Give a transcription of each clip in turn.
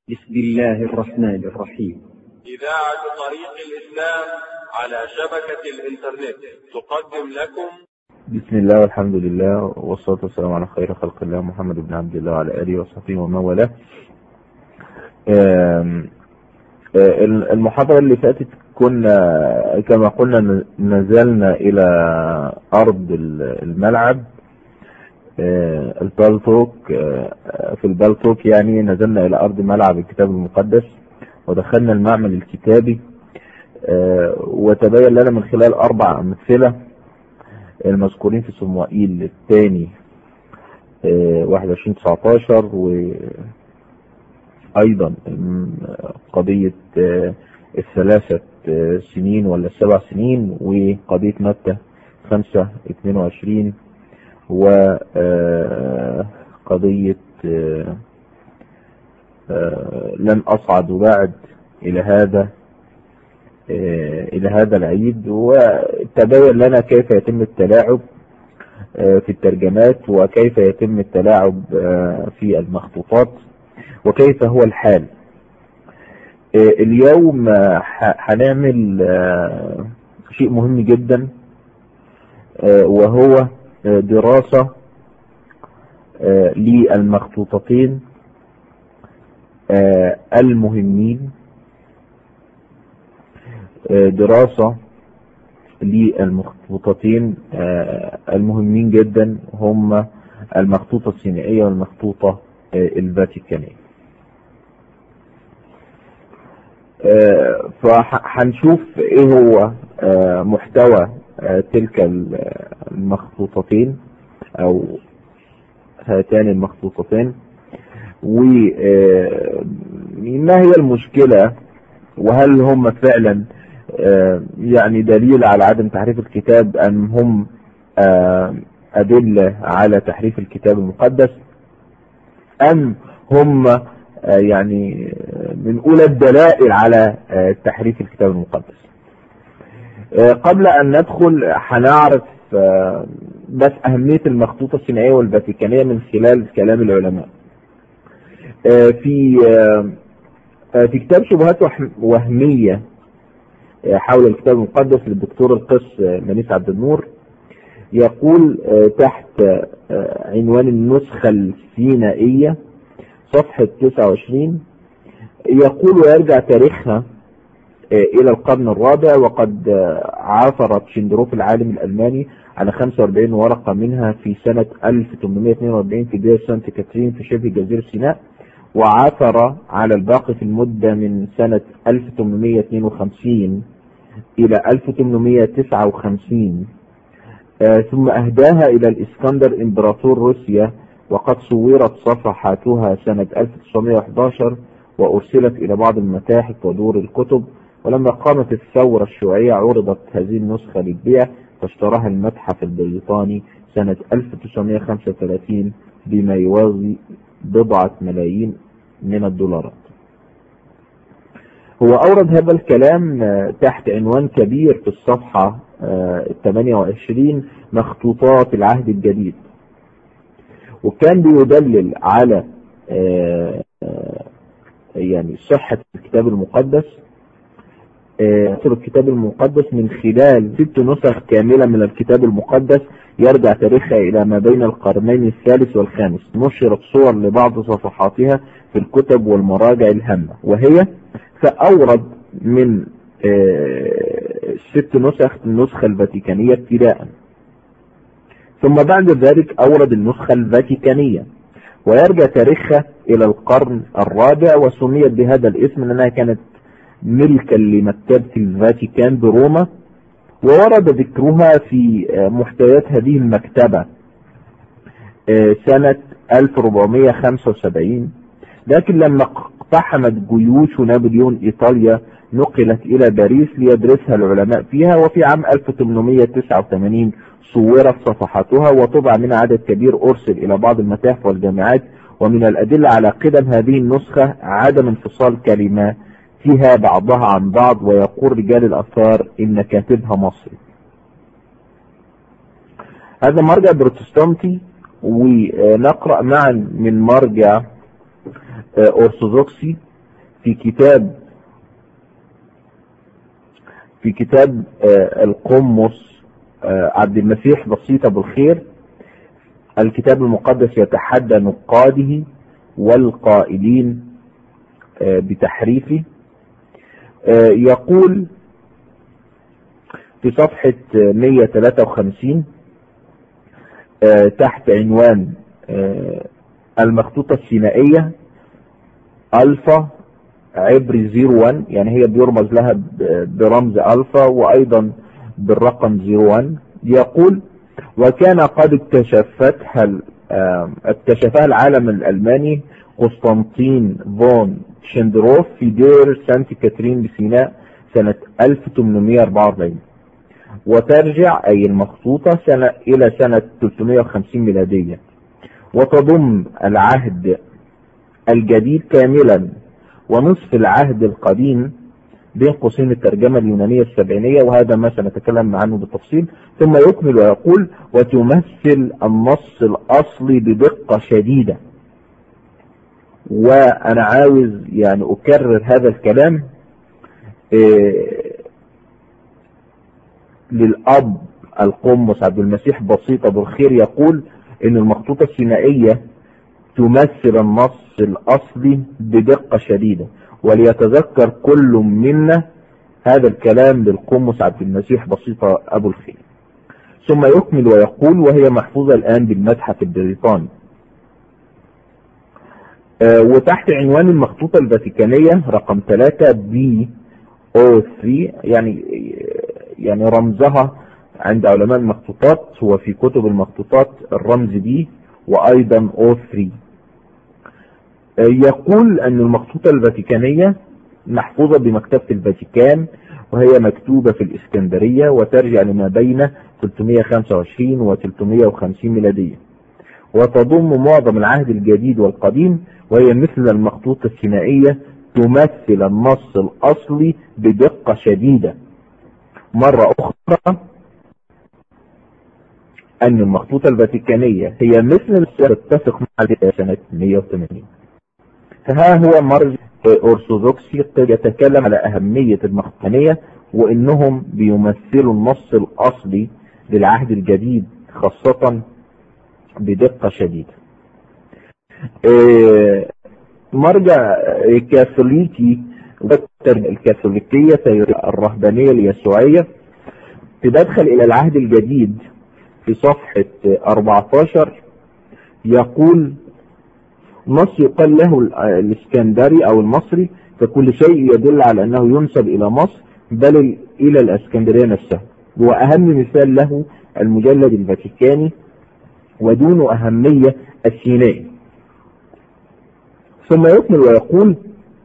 بسم الله الرحمن الرحيم إذاعة طريق الإسلام على شبكة الإنترنت تقدم لكم بسم الله والحمد لله والصلاة والسلام على خير خلق الله محمد بن عبد الله وعلى آله وصحبه ومن والاه آم، آه، المحاضرة اللي فاتت كنا كما قلنا نزلنا إلى أرض الملعب آه، البالتوك آه، في البالتوك يعني نزلنا إلى أرض ملعب الكتاب المقدس ودخلنا المعمل الكتابي آه، وتبين لنا من خلال أربع أمثلة المذكورين في صموئيل الثاني 21 19 وأيضا قضية آه، الثلاثة آه، سنين ولا السبع سنين وقضية متى 5 22 وقضية لن أصعد بعد إلى هذا إلى هذا العيد وتبين لنا كيف يتم التلاعب في الترجمات وكيف يتم التلاعب في المخطوطات وكيف هو الحال اليوم هنعمل شيء مهم جدا وهو دراسة للمخطوطتين المهمين دراسة للمخطوطتين المهمين جدا هم المخطوطة السينائية والمخطوطة الفاتيكانية فهنشوف ايه هو محتوى تلك المخطوطتين او هاتان المخطوطتين وما هي المشكلة وهل هم فعلا يعني دليل على عدم تحريف الكتاب ام هم ادلة على تحريف الكتاب المقدس ام هم يعني من اولى الدلائل على تحريف الكتاب المقدس قبل ان ندخل هنعرف بس اهمية المخطوطة السينائية والفاتيكانية من خلال كلام العلماء في في كتاب شبهات وهمية حول الكتاب المقدس للدكتور القس منيس عبد النور يقول تحت عنوان النسخة السينائية صفحة 29 يقول ويرجع تاريخها إلى القرن الرابع وقد عاثرت شندروف العالم الألماني على 45 ورقة منها في سنة 1842 في دير سانت كاترين في شبه جزيرة سيناء وعثر على الباقي في المدة من سنة 1852 إلى 1859 آه ثم أهداها إلى الإسكندر إمبراطور روسيا وقد صورت صفحاتها سنة 1911 وأرسلت إلى بعض المتاحف ودور الكتب ولما قامت الثورة الشيوعية عرضت هذه النسخة للبيع فاشتراها المتحف البريطاني سنة 1935 بما يوازي بضعة ملايين من الدولارات هو أورد هذا الكلام تحت عنوان كبير في الصفحة 28 مخطوطات العهد الجديد وكان بيدلل على يعني صحة الكتاب المقدس الكتاب المقدس من خلال ست نسخ كاملة من الكتاب المقدس يرجع تاريخها إلى ما بين القرنين الثالث والخامس نشرت صور لبعض صفحاتها في الكتب والمراجع الهامة وهي فأورد من ست نسخ النسخة الفاتيكانية ابتداء ثم بعد ذلك أورد النسخة الفاتيكانية ويرجع تاريخها إلى القرن الرابع وسميت بهذا الاسم لأنها كانت ملكا لمكتبة الفاتيكان بروما وورد ذكرها في محتويات هذه المكتبة سنة 1475 لكن لما اقتحمت جيوش نابليون إيطاليا نقلت إلى باريس ليدرسها العلماء فيها وفي عام 1889 صورت صفحاتها وطبع منها عدد كبير أرسل إلى بعض المتاحف والجامعات ومن الأدلة على قدم هذه النسخة عدم انفصال كلمات فيها بعضها عن بعض ويقول رجال الأثار إن كاتبها مصري هذا مرجع بروتستانتي ونقرأ معا من مرجع أرثوذكسي في كتاب في كتاب آه، القمص آه، عبد المسيح بسيط ابو الخير الكتاب المقدس يتحدى نقاده والقائلين آه، بتحريفه آه، يقول في صفحة 153 آه، تحت عنوان آه، المخطوطة السينائية ألفا عبري 01 يعني هي بيرمز لها ب- برمز ألفا وأيضا بالرقم 01 يقول وكان قد اكتشفتها ال- آم، اكتشفها العالم الألماني قسطنطين فون شندروف في دير سانت كاترين بسيناء سنة 1844 وترجع أي المخطوطة سنة إلى سنة 350 ميلادية وتضم العهد الجديد كاملا ونصف العهد القديم بين قوسين الترجمة اليونانية السبعينية وهذا ما سنتكلم عنه بالتفصيل ثم يكمل ويقول وتمثل النص الأصلي بدقة شديدة وأنا عاوز يعني أكرر هذا الكلام إيه للأب القمص عبد المسيح بسيط أبو الخير يقول إن المخطوطة السينائية تمثل النص الأصلي بدقة شديدة وليتذكر كل منا هذا الكلام للقمص عبد المسيح بسيط أبو الخير ثم يكمل ويقول وهي محفوظة الآن بالمتحف البريطاني آه، وتحت عنوان المخطوطة الفاتيكانية رقم 3 بي او 3 يعني يعني رمزها عند علماء المخطوطات هو في كتب المخطوطات الرمز بي وايضا او 3 آه، يقول ان المخطوطة الفاتيكانية محفوظة بمكتبة الفاتيكان وهي مكتوبة في الاسكندرية وترجع لما بين 325 و 350 ميلادية وتضم معظم العهد الجديد والقديم وهي مثل المخطوطة السينائية تمثل النص الأصلي بدقة شديدة مرة أخرى أن المخطوطة الفاتيكانية هي مثل تتفق مع سنة 180 فها هو مرجع أرثوذكسي قد يتكلم على أهمية المخطوطانية وإنهم بيمثلوا النص الأصلي للعهد الجديد خاصة بدقة شديدة إيه، مرجع كاثوليكي الكاثوليكية الرهبانية اليسوعية تدخل إلى العهد الجديد في صفحة 14 يقول نص يقال له الاسكندري أو المصري فكل شيء يدل على أنه ينسب إلى مصر بل إلى الاسكندرية نفسها وأهم مثال له المجلد الفاتيكاني ودون أهمية السينائي ثم يكمل ويقول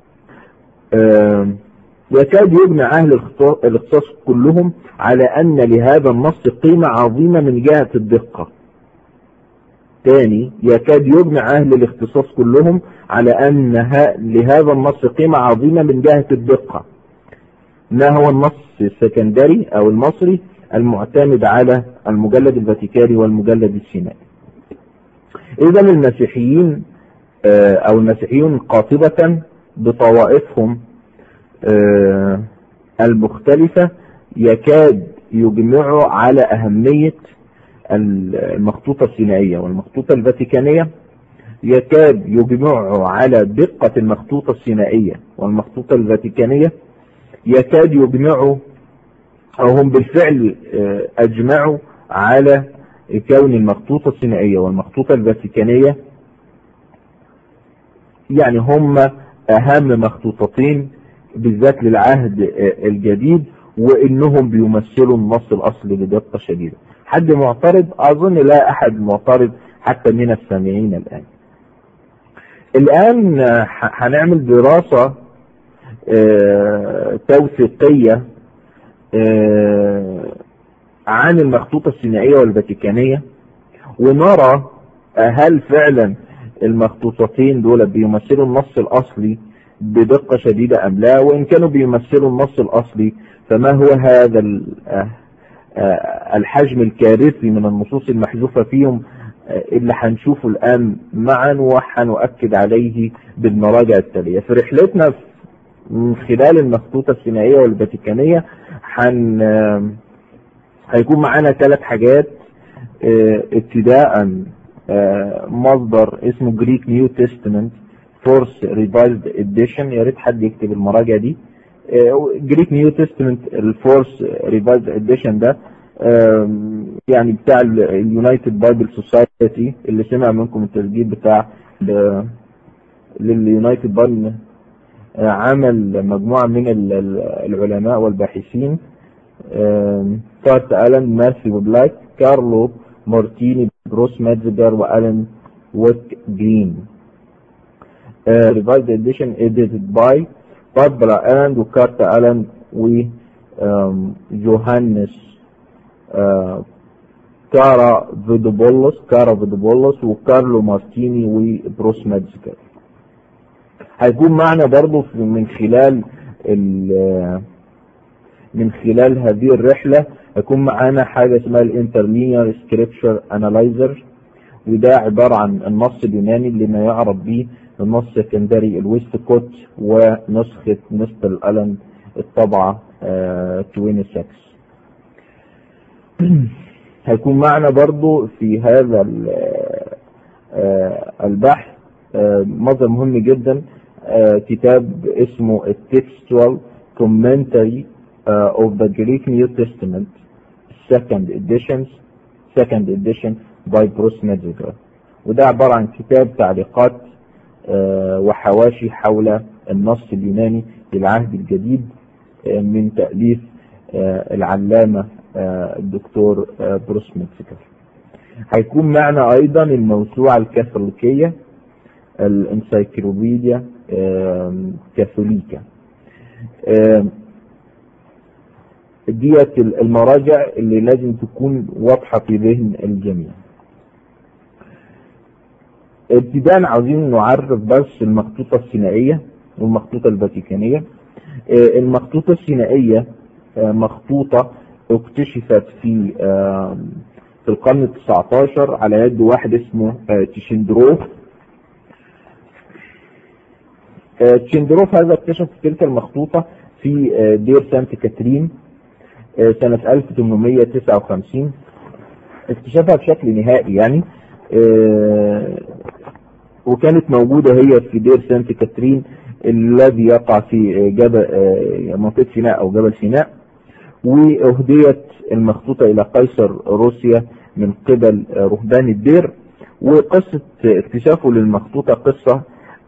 آه يكاد يجمع أهل الاختصاص كلهم على أن لهذا النص قيمة عظيمة من جهة الدقة ثاني يكاد يجمع أهل الاختصاص كلهم على أن لهذا النص قيمة عظيمة من جهة الدقة ما هو النص السكندري أو المصري المعتمد على المجلد الفاتيكاني والمجلد السينائي إذا المسيحيين أو المسيحيون قاطبة بطوائفهم المختلفة يكاد يجمعوا على أهمية المخطوطة السينائية والمخطوطة الفاتيكانية يكاد يجمعوا على دقة المخطوطة السينائية والمخطوطة الفاتيكانية يكاد يجمعوا أو هم بالفعل أجمعوا على كون المخطوطة السينائية والمخطوطة الفاتيكانية يعني هم أهم مخطوطتين بالذات للعهد الجديد وإنهم بيمثلوا النص الأصلي بدقة شديدة حد معترض أظن لا أحد معترض حتى من السامعين الآن الآن هنعمل دراسة اه توثيقية اه عن المخطوطة السينائية والفاتيكانية ونرى هل فعلا المخطوطتين دول بيمثلوا النص الأصلي بدقة شديدة أم لا وإن كانوا بيمثلوا النص الأصلي فما هو هذا الحجم الكارثي من النصوص المحذوفة فيهم اللي هنشوفه الآن معا وهنؤكد عليه بالمراجع التالية في رحلتنا من خلال المخطوطة السينائية والفاتيكانية حن هيكون معانا ثلاث حاجات اه ابتداء اه مصدر اسمه جريك نيو تestament فورس ريفايزد اديشن يا ريت حد يكتب المراجع دي جريك نيو تestament الفورس ريفايزد اديشن ده يعني بتاع اليونايتد بايبل سوسايتي اللي سمع منكم التسجيل بتاع لليونايتد بايبل عمل مجموعة من العلماء والباحثين كارت ألان ماثيو بلاك كارلو مارتيني بروس ماتزجر وألان ويك جرين revised edition edited by باربرا ألان وكارت ألان وجوهانس كارا فيدوبولوس كارا فيدوبولوس وكارلو مارتيني وبروس ماتزجر هيكون معنا برضو من خلال من خلال هذه الرحلة هيكون معانا حاجة اسمها الانترلينير سكريبشر انالايزر وده عبارة عن النص اليوناني اللي ما يعرف به النص السكندري الويست كوت ونسخة مستر الان الطبعة 26 هيكون معنا برضو في هذا البحث مصدر مهم جدا كتاب اسمه التكستوال commentary uh, of the Greek New Testament second editions second edition by Bruce Metzger وده عبارة عن كتاب تعليقات uh, وحواشي حول النص اليوناني للعهد الجديد uh, من تأليف العلامة الدكتور بروس ميتزجر هيكون معنا ايضا الموسوعة الكاثوليكية الانسايكلوبيديا كاثوليكا ديت المراجع اللي لازم تكون واضحة في ذهن الجميع ابتداء عاوزين نعرف بس المخطوطة السينائية والمخطوطة الفاتيكانية المخطوطة السينائية مخطوطة اكتشفت في في القرن التسعة عشر على يد واحد اسمه تشندروف تشندروف هذا اكتشف تلك المخطوطة في دير سانت كاترين سنة 1859 اكتشفها بشكل نهائي يعني وكانت موجودة هي في دير سانت كاترين الذي يقع في جبل منطقة سيناء او جبل سيناء واهديت المخطوطة الى قيصر روسيا من قبل رهبان الدير وقصة اكتشافه للمخطوطة قصة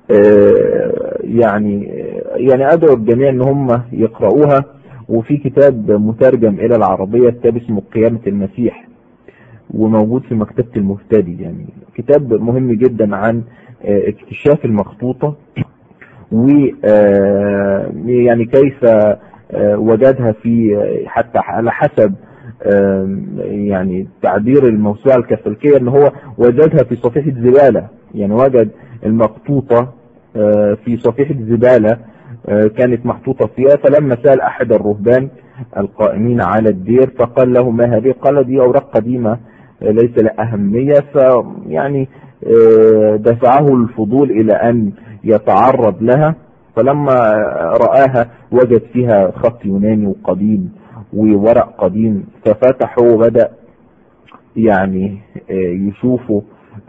يعني يعني ادعو الجميع ان هم يقرأوها وفي كتاب مترجم الى العربية كتاب اسمه قيامة المسيح وموجود في مكتبة المهتدي يعني كتاب مهم جدا عن اكتشاف المخطوطة و يعني كيف وجدها في حتى على حسب يعني تعبير الموسوعة الكاثوليكية ان هو وجدها في صفيحة زبالة يعني وجد المخطوطة في صفيحة زبالة كانت محطوطة فيها فلما سأل احد الرهبان القائمين على الدير فقال له ما هذه قال دي اوراق قديمة ليس لها اهمية فيعني دفعه الفضول الى ان يتعرض لها فلما رآها وجد فيها خط يوناني وقديم وورق قديم ففتحه وبدأ يعني يشوفه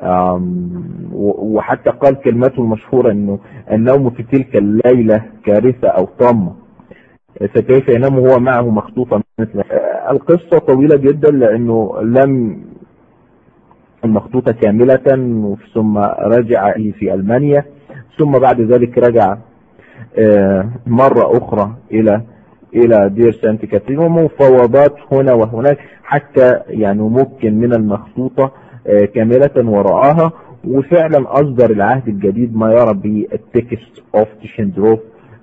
وحتى قال كلمته المشهورة انه النوم في تلك الليلة كارثة او طامة فكيف ينام هو معه مخطوطة مثل القصة طويلة جدا لانه لم المخطوطة كاملة ثم رجع في المانيا ثم بعد ذلك رجع مرة اخرى الى الى دير سانت كاترين ومفاوضات هنا وهناك حتى يعني ممكن من المخطوطة كاملة ورآها وفعلا اصدر العهد الجديد ما يرى بالتكست اوف تشندروف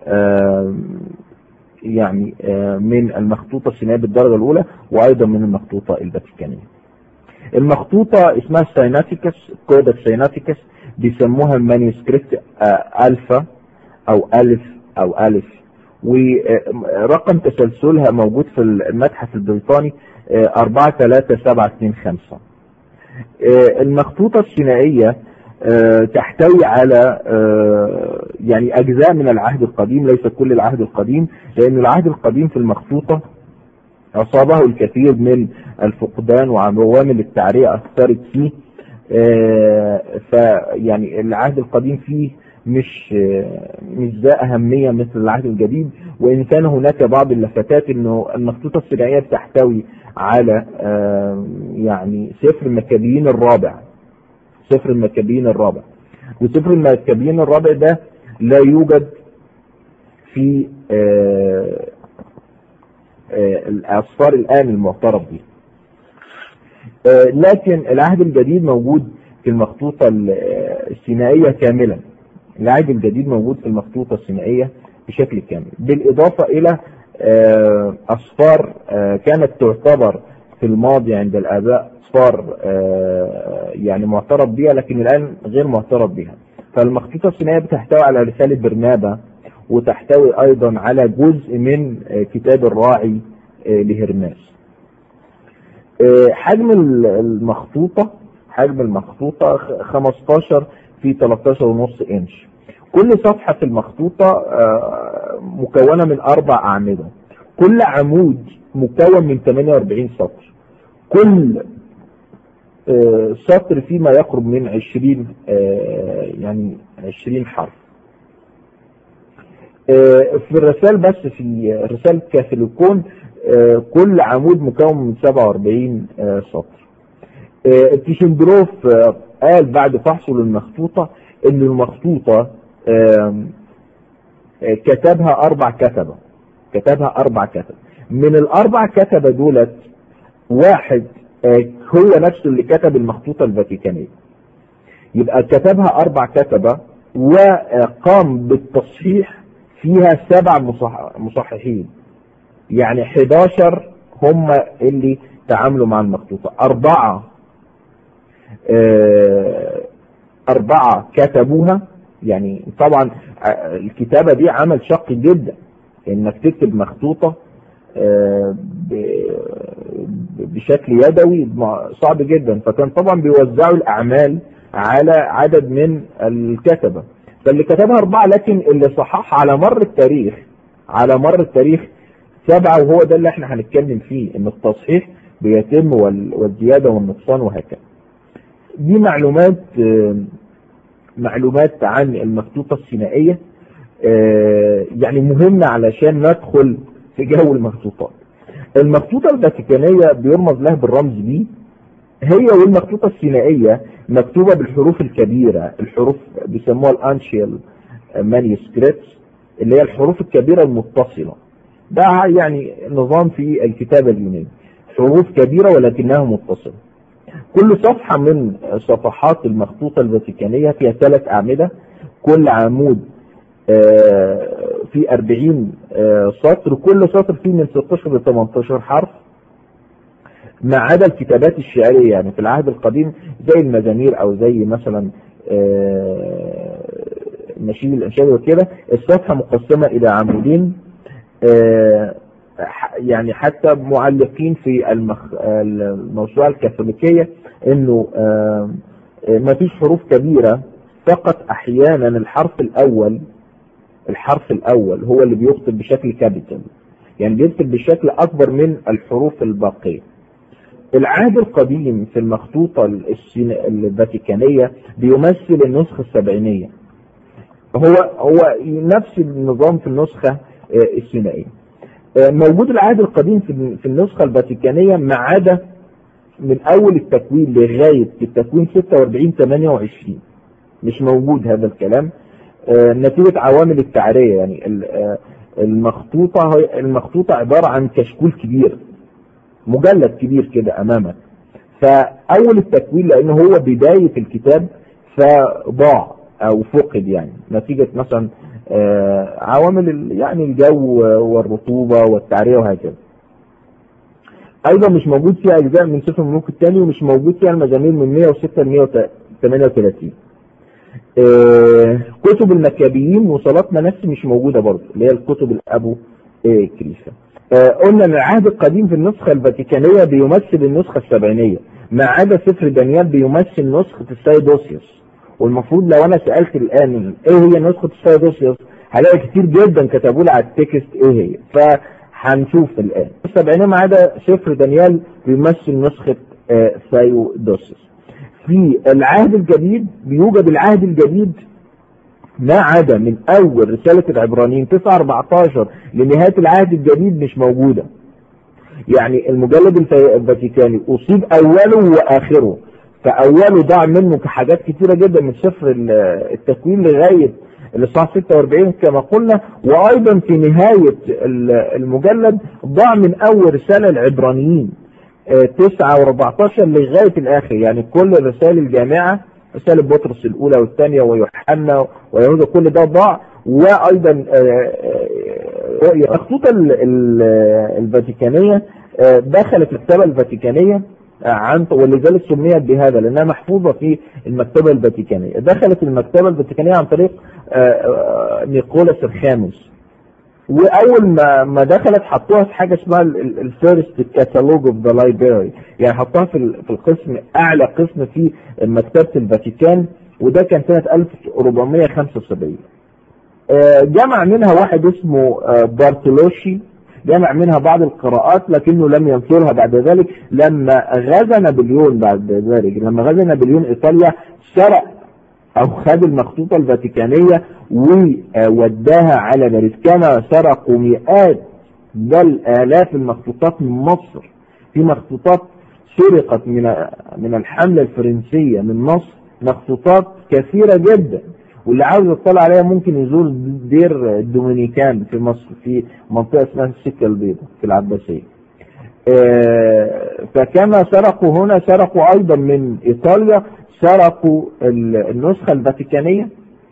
يعني من المخطوطة السينائية بالدرجة الاولى وايضا من المخطوطة الفاتيكانية المخطوطة اسمها سايناتيكس كودكس سايناتيكس بيسموها مانيسكريبت الفا او الف او الف ورقم تسلسلها موجود في المتحف البريطاني 43725 المخطوطة السينائية آه، تحتوي على آه، يعني أجزاء من العهد القديم ليس كل العهد القديم لأن العهد القديم في المخطوطة أصابه الكثير من الفقدان وعوامل التعرية أثرت فيه آه، فيعني العهد القديم فيه مش مش ذا أهمية مثل العهد الجديد وإن كان هناك بعض اللفتات إنه المخطوطة السبعية بتحتوي على يعني سفر المكابيين الرابع سفر المكابين الرابع وسفر المكابين الرابع ده لا يوجد في آه، آه، الأسفار الآن المعترف به آه، لكن العهد الجديد موجود في المخطوطة السينائية كاملا العهد الجديد موجود في المخطوطة السينائية بشكل كامل بالإضافة إلى أسفار كانت تعتبر في الماضي عند الآباء صار آه، يعني معترض بها لكن الآن غير معترض بها فالمخطوطة الصينية بتحتوي على رسالة برنابا وتحتوي أيضا على جزء من آه، كتاب الراعي آه، لهرماس حجم المخطوطة حجم المخطوطة 15 في 13 ونص انش كل صفحة في المخطوطة مكونة من أربع أعمدة كل عمود مكون من 48 سطر كل آه، سطر فيما يقرب من 20 آه، يعني 20 حرف آه، في الرسائل بس في رسالة كاثوليكون كل عمود مكون من 47 سطر تيشندروف قال بعد فحصه للمخطوطة ان المخطوطة كتبها اربع كتبة كتبها اربع كتبة من الاربع كتبة دولت واحد هو نفسه اللي كتب المخطوطة الفاتيكانية يبقى كتبها أربع كتبة وقام بالتصحيح فيها سبع مصححين يعني 11 هم اللي تعاملوا مع المخطوطة أربعة آه، أربعة كتبوها يعني طبعا آه، الكتابة دي عمل شق جدا انك تكتب مخطوطة آه، بشكل يدوي صعب جدا فكان طبعا بيوزعوا الأعمال على عدد من الكتبة فاللي كتبها أربعة لكن اللي صححها على مر التاريخ على مر التاريخ سبعة وهو ده اللي احنا هنتكلم فيه ان التصحيح بيتم والزيادة والنقصان وهكذا دي معلومات معلومات عن المخطوطة السينائية آه، يعني مهمة علشان ندخل في جو المخطوطات المخطوطة الفاتيكانية بيرمز لها بالرمز بي هي والمخطوطة السينائية مكتوبة بالحروف الكبيرة الحروف بيسموها الانشيال مانيسكريبتس اللي هي الحروف الكبيرة المتصلة ده يعني نظام في الكتابة اليوناني حروف كبيرة ولكنها متصلة كل صفحة من صفحات المخطوطة الفاتيكانية فيها ثلاث أعمدة كل عمود آه، في 40 آه، سطر كل سطر فيه من 16 ل 18 حرف ما عدا الكتابات الشعرية يعني في العهد القديم زي المزامير او زي مثلا آه، نشيد الانشاد وكده الصفحة مقسمة الى عمودين يعني حتى معلقين في المخ... الموسوعة الكاثوليكية انه ما فيش حروف كبيرة فقط احيانا الحرف الاول الحرف الأول هو اللي بيكتب بشكل كابيتال يعني بيكتب بشكل أكبر من الحروف الباقية العهد القديم في المخطوطة الفاتيكانية بيمثل النسخة السبعينية هو هو نفس النظام في النسخة آه، السينائية آه، موجود العهد القديم في النسخة الفاتيكانية ما عدا من أول التكوين لغاية التكوين 46 28 مش موجود هذا الكلام آه، نتيجة عوامل التعرية يعني آه، المخطوطة المخطوطة عبارة عن كشكول كبير مجلد كبير كده امامك فاول التكوين لانه هو بداية الكتاب فضاع او فقد يعني نتيجة مثلا آه، عوامل يعني الجو والرطوبة والتعرية وهكذا ايضا مش موجود فيها اجزاء من سفر الملوك الثاني ومش موجود فيها المزامير من 106 ل 138 آه، كتب المكابيين وصلاة منسي مش موجودة برضه اللي هي الكتب الأبو آه، كريسة آه، قلنا ان العهد القديم في النسخة الفاتيكانية بيمثل النسخة السبعينية ما عدا سفر دانيال بيمثل نسخة السيد اوسيوس والمفروض لو انا سالت الان ايه هي نسخه السيدوسيوس هلاقي كتير جدا كتبوا لي على التكست ايه هي فهنشوف الان بينما ما عدا سفر دانيال بيمثل نسخه آه، ثايودوسيوس في العهد الجديد بيوجد العهد الجديد ما عدا من اول رساله العبرانيين 9 14 لنهايه العهد الجديد مش موجوده يعني المجلد الف- الفاتيكاني اصيب اوله واخره فاوله ضاع منه كحاجات كتيره جدا من سفر ال- التكوين لغايه الاصحاح 46 كما قلنا وايضا في نهايه ال- المجلد ضاع من اول رساله العبرانيين آه، 9 و14 لغايه الاخر يعني كل الرسائل الجامعه رسالة بطرس الأولى والثانية ويوحنا ويهوذا كل ده ضاع وأيضا آه، آه، مخطوطة ال- ال- الفاتيكانية آه، دخلت المكتبة الفاتيكانية آه، عن ولذلك سميت بهذا لأنها محفوظة في المكتبة الفاتيكانية دخلت المكتبة الفاتيكانية عن طريق آه، آه، نيقولاس الخامس واول ما ما دخلت حطوها في حاجه اسمها الفيرست كاتالوج اوف ذا لايبراري يعني حطوها في ال- في القسم اعلى قسم في مكتبه الفاتيكان وده كان سنه 1475 آه، جمع منها واحد اسمه آه، بارتولوشي جمع منها بعض القراءات لكنه لم ينشرها بعد ذلك لما غزا نابليون بعد ذلك لما غزا نابليون ايطاليا سرق او خد المخطوطة الفاتيكانية ووداها على باريس كما سرقوا مئات بل الاف المخطوطات من مصر في مخطوطات سرقت من من الحملة الفرنسية من مصر مخطوطات كثيرة جدا واللي عاوز يطلع عليها ممكن يزور دير الدومينيكان في مصر في منطقة اسمها السكة البيضاء في العباسية آه، فكما سرقوا هنا سرقوا ايضا من ايطاليا سرقوا ال- النسخة الفاتيكانية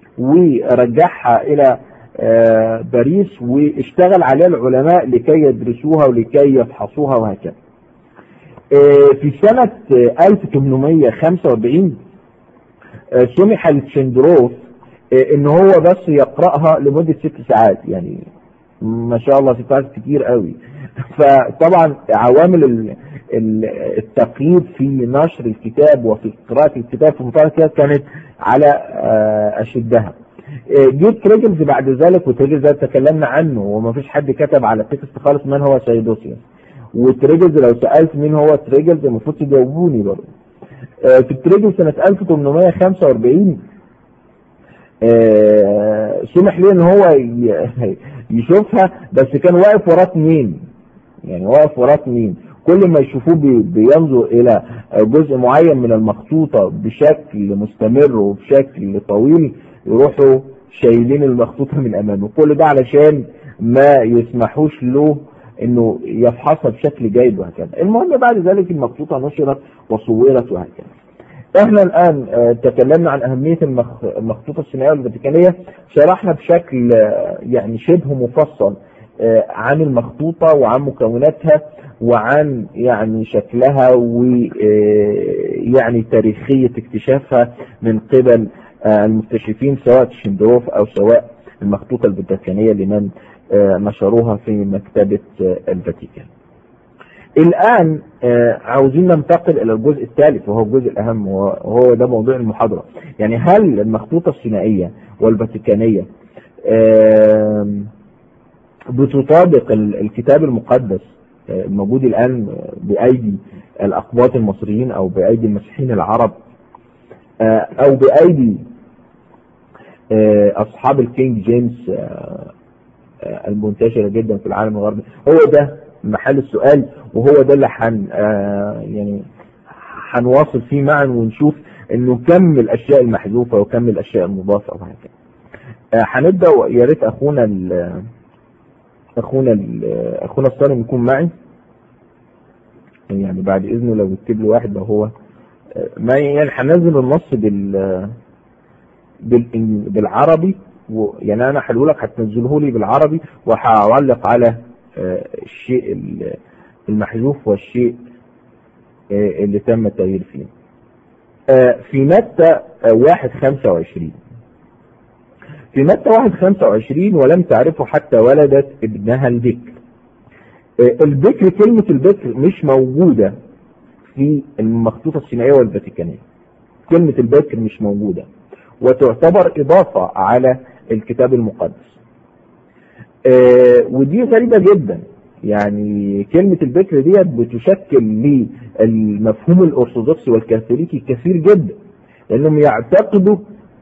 ورجعها الى آه، باريس واشتغل عليها العلماء لكي يدرسوها ولكي يفحصوها وهكذا آه، في سنة آه، 1845 آه، سمح لتشندروف آه، ان هو بس يقرأها لمدة ست ساعات يعني ما شاء الله ست ساعات كتير قوي فطبعا عوامل ال- ال- التقييد في نشر الكتاب وفي قراءة الكتاب في مطالعة الكتاب كانت على آه، أشدها آه، جيت تريجلز بعد ذلك وتريجلز ده تكلمنا عنه وما فيش حد كتب على التكست خالص من هو سيدوسيوس وتريجلز لو سألت مين هو تريجلز المفروض تجاوبوني برضه آه، في التريجل سنة 1845 آه، سمح ليه ان هو ي- يشوفها بس كان واقف وراه اتنين يعني واقف وراه اتنين كل ما يشوفوه بي- بينظر الى جزء معين من المخطوطة بشكل مستمر وبشكل طويل يروحوا شايلين المخطوطة من امامه كل ده علشان ما يسمحوش له انه يفحصها بشكل جيد وهكذا المهم بعد ذلك المخطوطة نشرت وصورت وهكذا احنا الان آه، تكلمنا عن اهمية المخ- المخطوطة السينائية والفاتيكانية شرحنا بشكل آه، يعني شبه مفصل آه، عن المخطوطة وعن مكوناتها وعن يعني شكلها ويعني تاريخية اكتشافها من قبل آه، المكتشفين سواء شندروف او سواء المخطوطة الفاتيكانية لمن آه، نشروها في مكتبة آه، الفاتيكان الآن آه، عاوزين ننتقل إلى الجزء الثالث وهو الجزء الأهم وهو ده موضوع المحاضرة يعني هل المخطوطة السينائية والفاتيكانية آم، بتطابق ال- الكتاب المقدس آه، الموجود الآن بأيدي الأقباط المصريين أو بأيدي المسيحيين العرب آه، أو بأيدي آه، أصحاب الكينج جيمس آه، آه، المنتشرة جدا في العالم الغربي هو ده محل السؤال وهو ده اللي حن آه، يعني هنواصل فيه معا ونشوف انه كم الاشياء المحذوفة وكم الاشياء المضافة وهكذا آه، هنبدأ يا ريت اخونا ال- اخونا ال- اخونا الصالم يكون معي يعني بعد اذنه لو يكتب له واحد لو هو آه، ما يعني هنزل النص بال بالإن- بالعربي و- يعني انا هقول لك هتنزله لي بالعربي وهعلق على آه، الشيء ال- المحذوف والشيء آه، اللي تم التغيير فيه آه، في متى آه، واحد خمسة وعشرين في متى واحد خمسة وعشرين ولم تعرفه حتى ولدت ابنها البكر آه، البكر كلمة البكر مش موجودة في المخطوطة السينائية والفاتيكانية كلمة البكر مش موجودة وتعتبر إضافة على الكتاب المقدس آه، ودي غريبة جدا يعني كلمة البكر ديت بتشكل للمفهوم الأرثوذكسي والكاثوليكي كثير جدا لأنهم يعتقدوا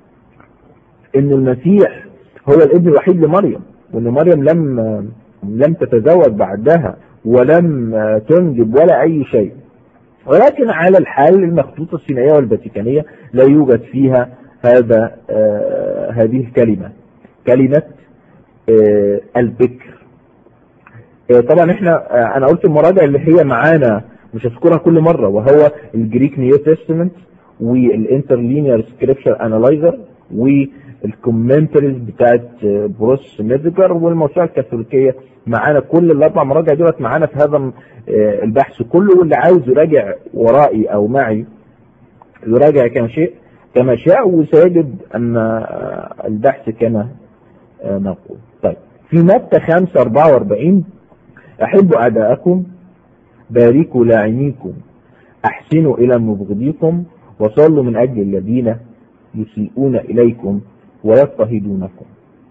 أن المسيح هو الابن الوحيد لمريم وأن مريم لم لم تتزوج بعدها ولم تنجب ولا أي شيء ولكن على الحال المخطوطة السينائية والفاتيكانية لا يوجد فيها هذا آه هذه الكلمة كلمة آه البكر آه طبعا احنا آه انا قلت المراجع اللي هي معانا مش هذكرها كل مرة وهو الجريك نيو تestament والانترلينير سكريبشر انالايزر والكومنتريز بتاعت بروس ميدجر والموسوعة الكاثوليكية معانا كل الاربع مراجع دولت معانا في هذا البحث كله واللي عاوز يراجع ورائي او معي يراجع كما شيء كما شاء وسيجد ان البحث كما نقول طيب في متى 5 44 احبوا اعداءكم باركوا لاعنيكم احسنوا الى مبغضيكم وصلوا من اجل الذين يسيئون اليكم ويضطهدونكم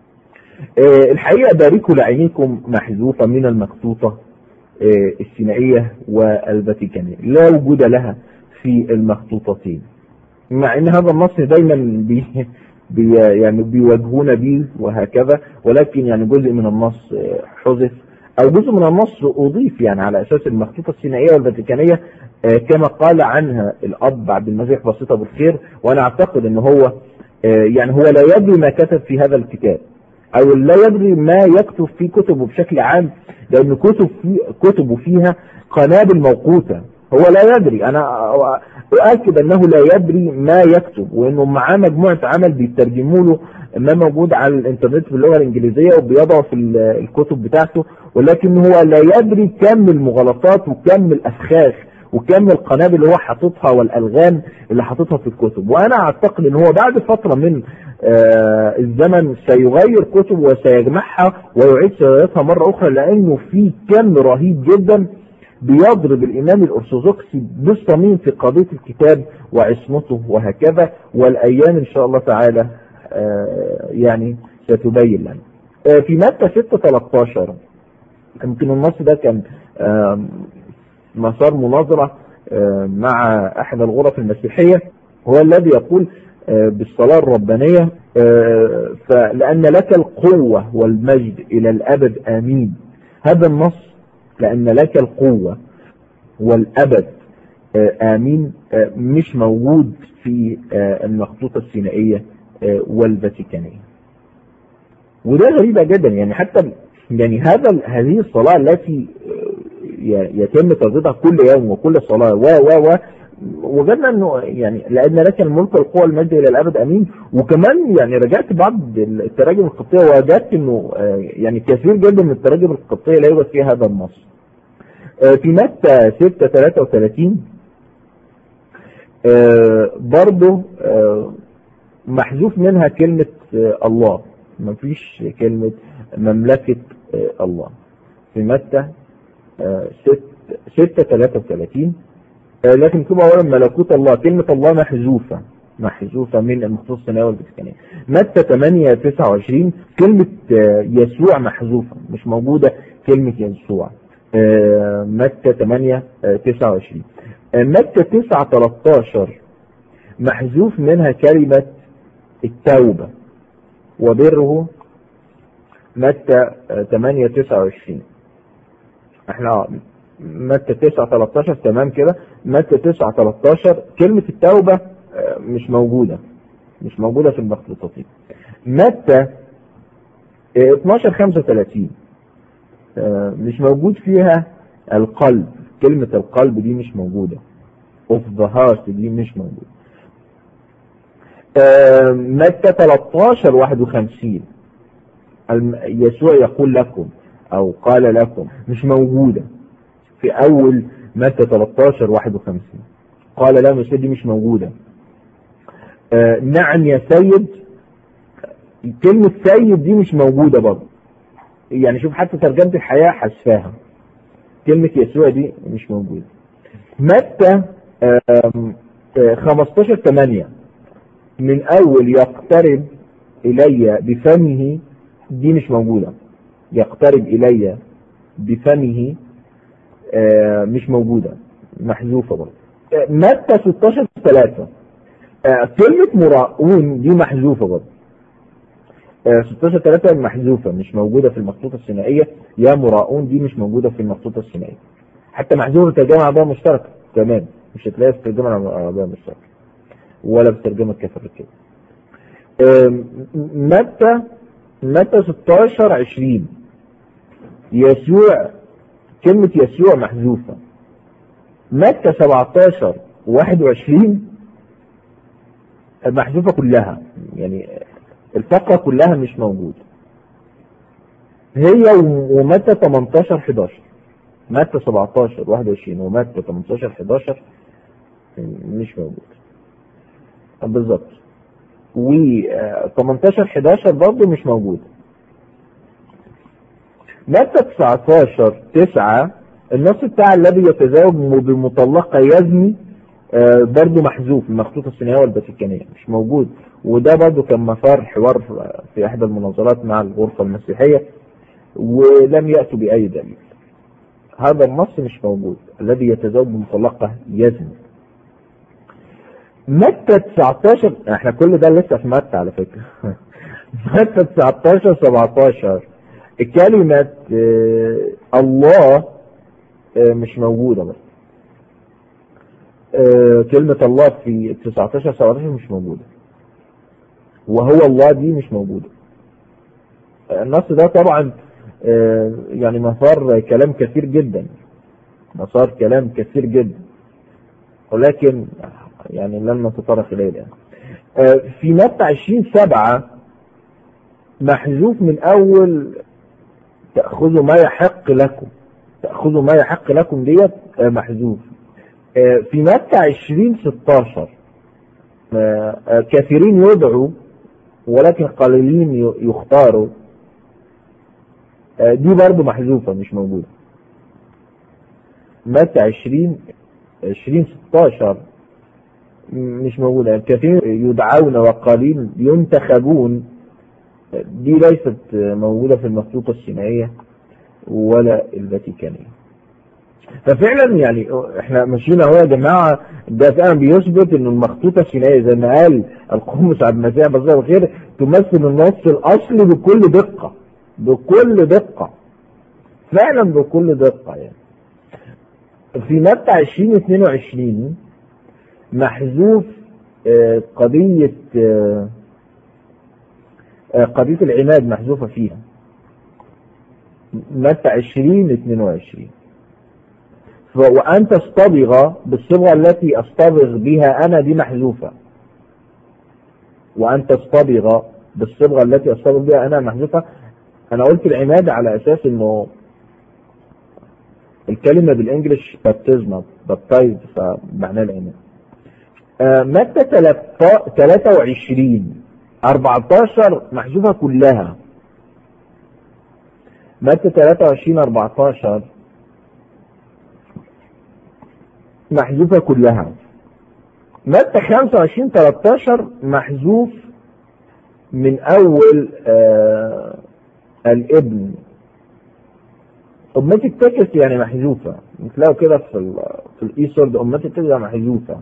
أه الحقيقة باركوا لعينيكم محذوفة من المخطوطة أه السينائية والفاتيكانية لا وجود لها في المخطوطتين مع ان هذا النص دايما بي بي يعني بيواجهونا به وهكذا ولكن يعني جزء من النص حذف او جزء من النص اضيف يعني على اساس المخطوطة السينائية والفاتيكانية أه كما قال عنها الاب عبد المسيح بسيطة بالخير وانا اعتقد ان هو يعني هو لا يدري ما كتب في هذا الكتاب او لا يدري ما يكتب في كتبه بشكل عام لان كتب في كتبه فيها قنابل موقوتة هو لا يدري انا اؤكد انه لا يدري ما يكتب وانه معاه مجموعة عمل بيترجموا له ما موجود على الانترنت باللغة الانجليزية وبيضعه في الكتب بتاعته ولكن هو لا يدري كم المغالطات وكم الافخاخ وكم القنابل اللي هو حاططها والالغام اللي حاططها في الكتب وانا اعتقد ان هو بعد فترة من آه الزمن سيغير كتب وسيجمعها ويعيد صياغتها مرة اخرى لانه في كم رهيب جدا بيضرب الامام الارثوذكسي بالصميم في قضية الكتاب وعصمته وهكذا والايام ان شاء الله تعالى آه يعني ستبين لنا آه في متى 6 13 يمكن النص ده كان مسار مناظرة مع احد الغرف المسيحية هو الذي يقول بالصلاة الربانية فلأن لك القوة والمجد إلى الأبد آمين هذا النص لأن لك القوة والأبد آمين مش موجود في المخطوطة السينائية والفاتيكانية وده غريبة جدا يعني حتى يعني هذا هذه الصلاة التي يتم ترديدها كل يوم وكل صلاة و و و وجدنا انه يعني لان لك الملك والقوه والمجد الى الابد امين وكمان يعني رجعت بعض التراجم القبطيه وجدت انه يعني كثير جدا من التراجم القبطيه لا يوجد فيها هذا النص. في متى 6 33 برضه محذوف منها كلمه الله ما فيش كلمه مملكه الله. في متى 6 33 لكن مكتوب اولا ملكوت الله كلمة الله محذوفة محذوفة من المخصوص الثانوي والفاتيكانية متى 8 29 كلمة يسوع محذوفة مش موجودة كلمة يسوع متى 8 29 متى 9 13 محذوف منها كلمة التوبة وبره متى 8 29 احنا متى 9 13 تمام كده متى 9 13 كلمة التوبة مش موجودة مش موجودة في المخطوطات متى 12 35 مش موجود فيها القلب كلمة القلب دي مش موجودة of the heart دي مش موجودة متى 13 51 يسوع يقول لكم او قال لكم مش موجودة في اول متى 13 51 قال لا مش دي مش موجودة آه نعم يا سيد كلمة سيد دي مش موجودة برضه يعني شوف حتى ترجمة الحياة حذفاها كلمة يسوع دي مش موجودة متى آه آه 15 8 من اول يقترب الي بفمه دي مش موجودة يقترب الي بفمه آه، مش موجودة محذوفة برضه آه، متى 16 3 كلمة مراؤون دي محذوفة برضه آه، 16 3 محذوفة مش موجودة في المخطوطة الثنائية يا مراؤون دي مش موجودة في المخطوطة الثنائية حتى محذوفة في ترجمة عربية مشتركة تمام مش هتلاقيها في ترجمة عربية مشتركة ولا في ترجمة كفر كده آم، متى متى 16 20 يسوع كلمة يسوع محذوفة متى 17 21 محذوفة كلها يعني الفقرة كلها مش موجودة هي ومتى 18 11 متى 17 21 ومتى 18 11 مش موجود بالظبط و 18 11 برضه مش موجود متى 19 9 النص بتاع الذي يتزوج بمطلقة يزني آه، برضه محذوف المخطوطة الصينية والفاتيكانية مش موجود وده برضه كان مسار حوار في احدى المناظرات مع الغرفة المسيحية ولم يأتوا بأي دليل هذا النص مش موجود الذي يتزوج بمطلقة يزني متى 19 احنا كل ده لسه في متى على فكرة متى 19 17 كلمة آه، الله آه، مش موجودة بس آه، كلمة الله في 19 17 مش موجودة وهو الله دي مش موجودة النص ده طبعا آه، يعني مسار كلام كثير جدا مسار كلام كثير جدا ولكن يعني لن نتطرق اليه الان آه، في متى 20 سبعة محذوف من اول تأخذوا ما يحق لكم تأخذوا ما يحق لكم ديت آه، محذوف آه، في متى 20 16 آه، آه، كثيرين يدعوا ولكن قليلين ي- يختاروا آه، دي برضو محذوفة مش موجودة متى 20 20 16 م- مش موجودة يعني كثيرين يدعون وقليل ينتخبون آه، دي ليست آه، موجودة في المخطوطة السينائية ولا الفاتيكانية ففعلا يعني احنا ماشيين اهو يا جماعه ده فعلا بيثبت ان المخطوطه السينائيه زي ما قال القمص عبد المسيح بصير الخير تمثل النص الاصلي بكل دقه بكل دقه فعلا بكل دقه يعني في متى 20 22 محذوف آه، قضيه آه، آه، قضيه العماد محذوفه فيها متى 20 22 ف- وأن تصطبغ بالصبغة التي أصطبغ بها أنا دي محذوفة وأن تصطبغ بالصبغة التي أصطبغ بها أنا محذوفة أنا قلت العماد على أساس إنه الكلمة بالإنجلش بابتزما بابتايز فمعناه العماد آه، متى 23 14 محذوفة كلها متى 23 14 محذوفة كلها متى 25 13 محذوف من أول آه الابن أمتي التكس يعني محذوفة تلاقوا كده في ال في الإيسورد أمتي التكس يعني محذوفة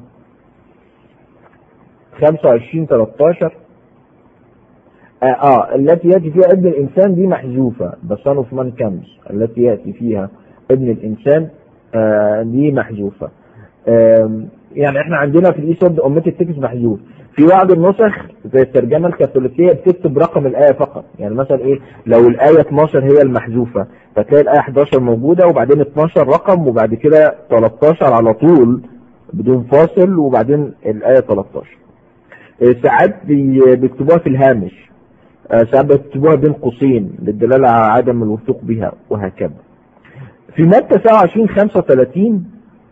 25 13 آه, اه التي ياتي فيها ابن الانسان دي محذوفه بصان اوف مان كامز التي ياتي فيها ابن الانسان آه دي محذوفه آم، يعني احنا عندنا في الايسود امتي التكس محذوف في بعض النسخ زي الترجمه الكاثوليكيه بتكتب رقم الايه فقط يعني مثلا ايه لو الايه 12 هي المحذوفه فتلاقي الايه 11 موجوده وبعدين 12 رقم وبعد كده 13 على طول بدون فاصل وبعدين الايه 13 آه، ساعات بي- بيكتبوها في الهامش آه، ساعات بيكتبوها بين قوسين للدلاله على عدم الوثوق بها وهكذا في متى 27 35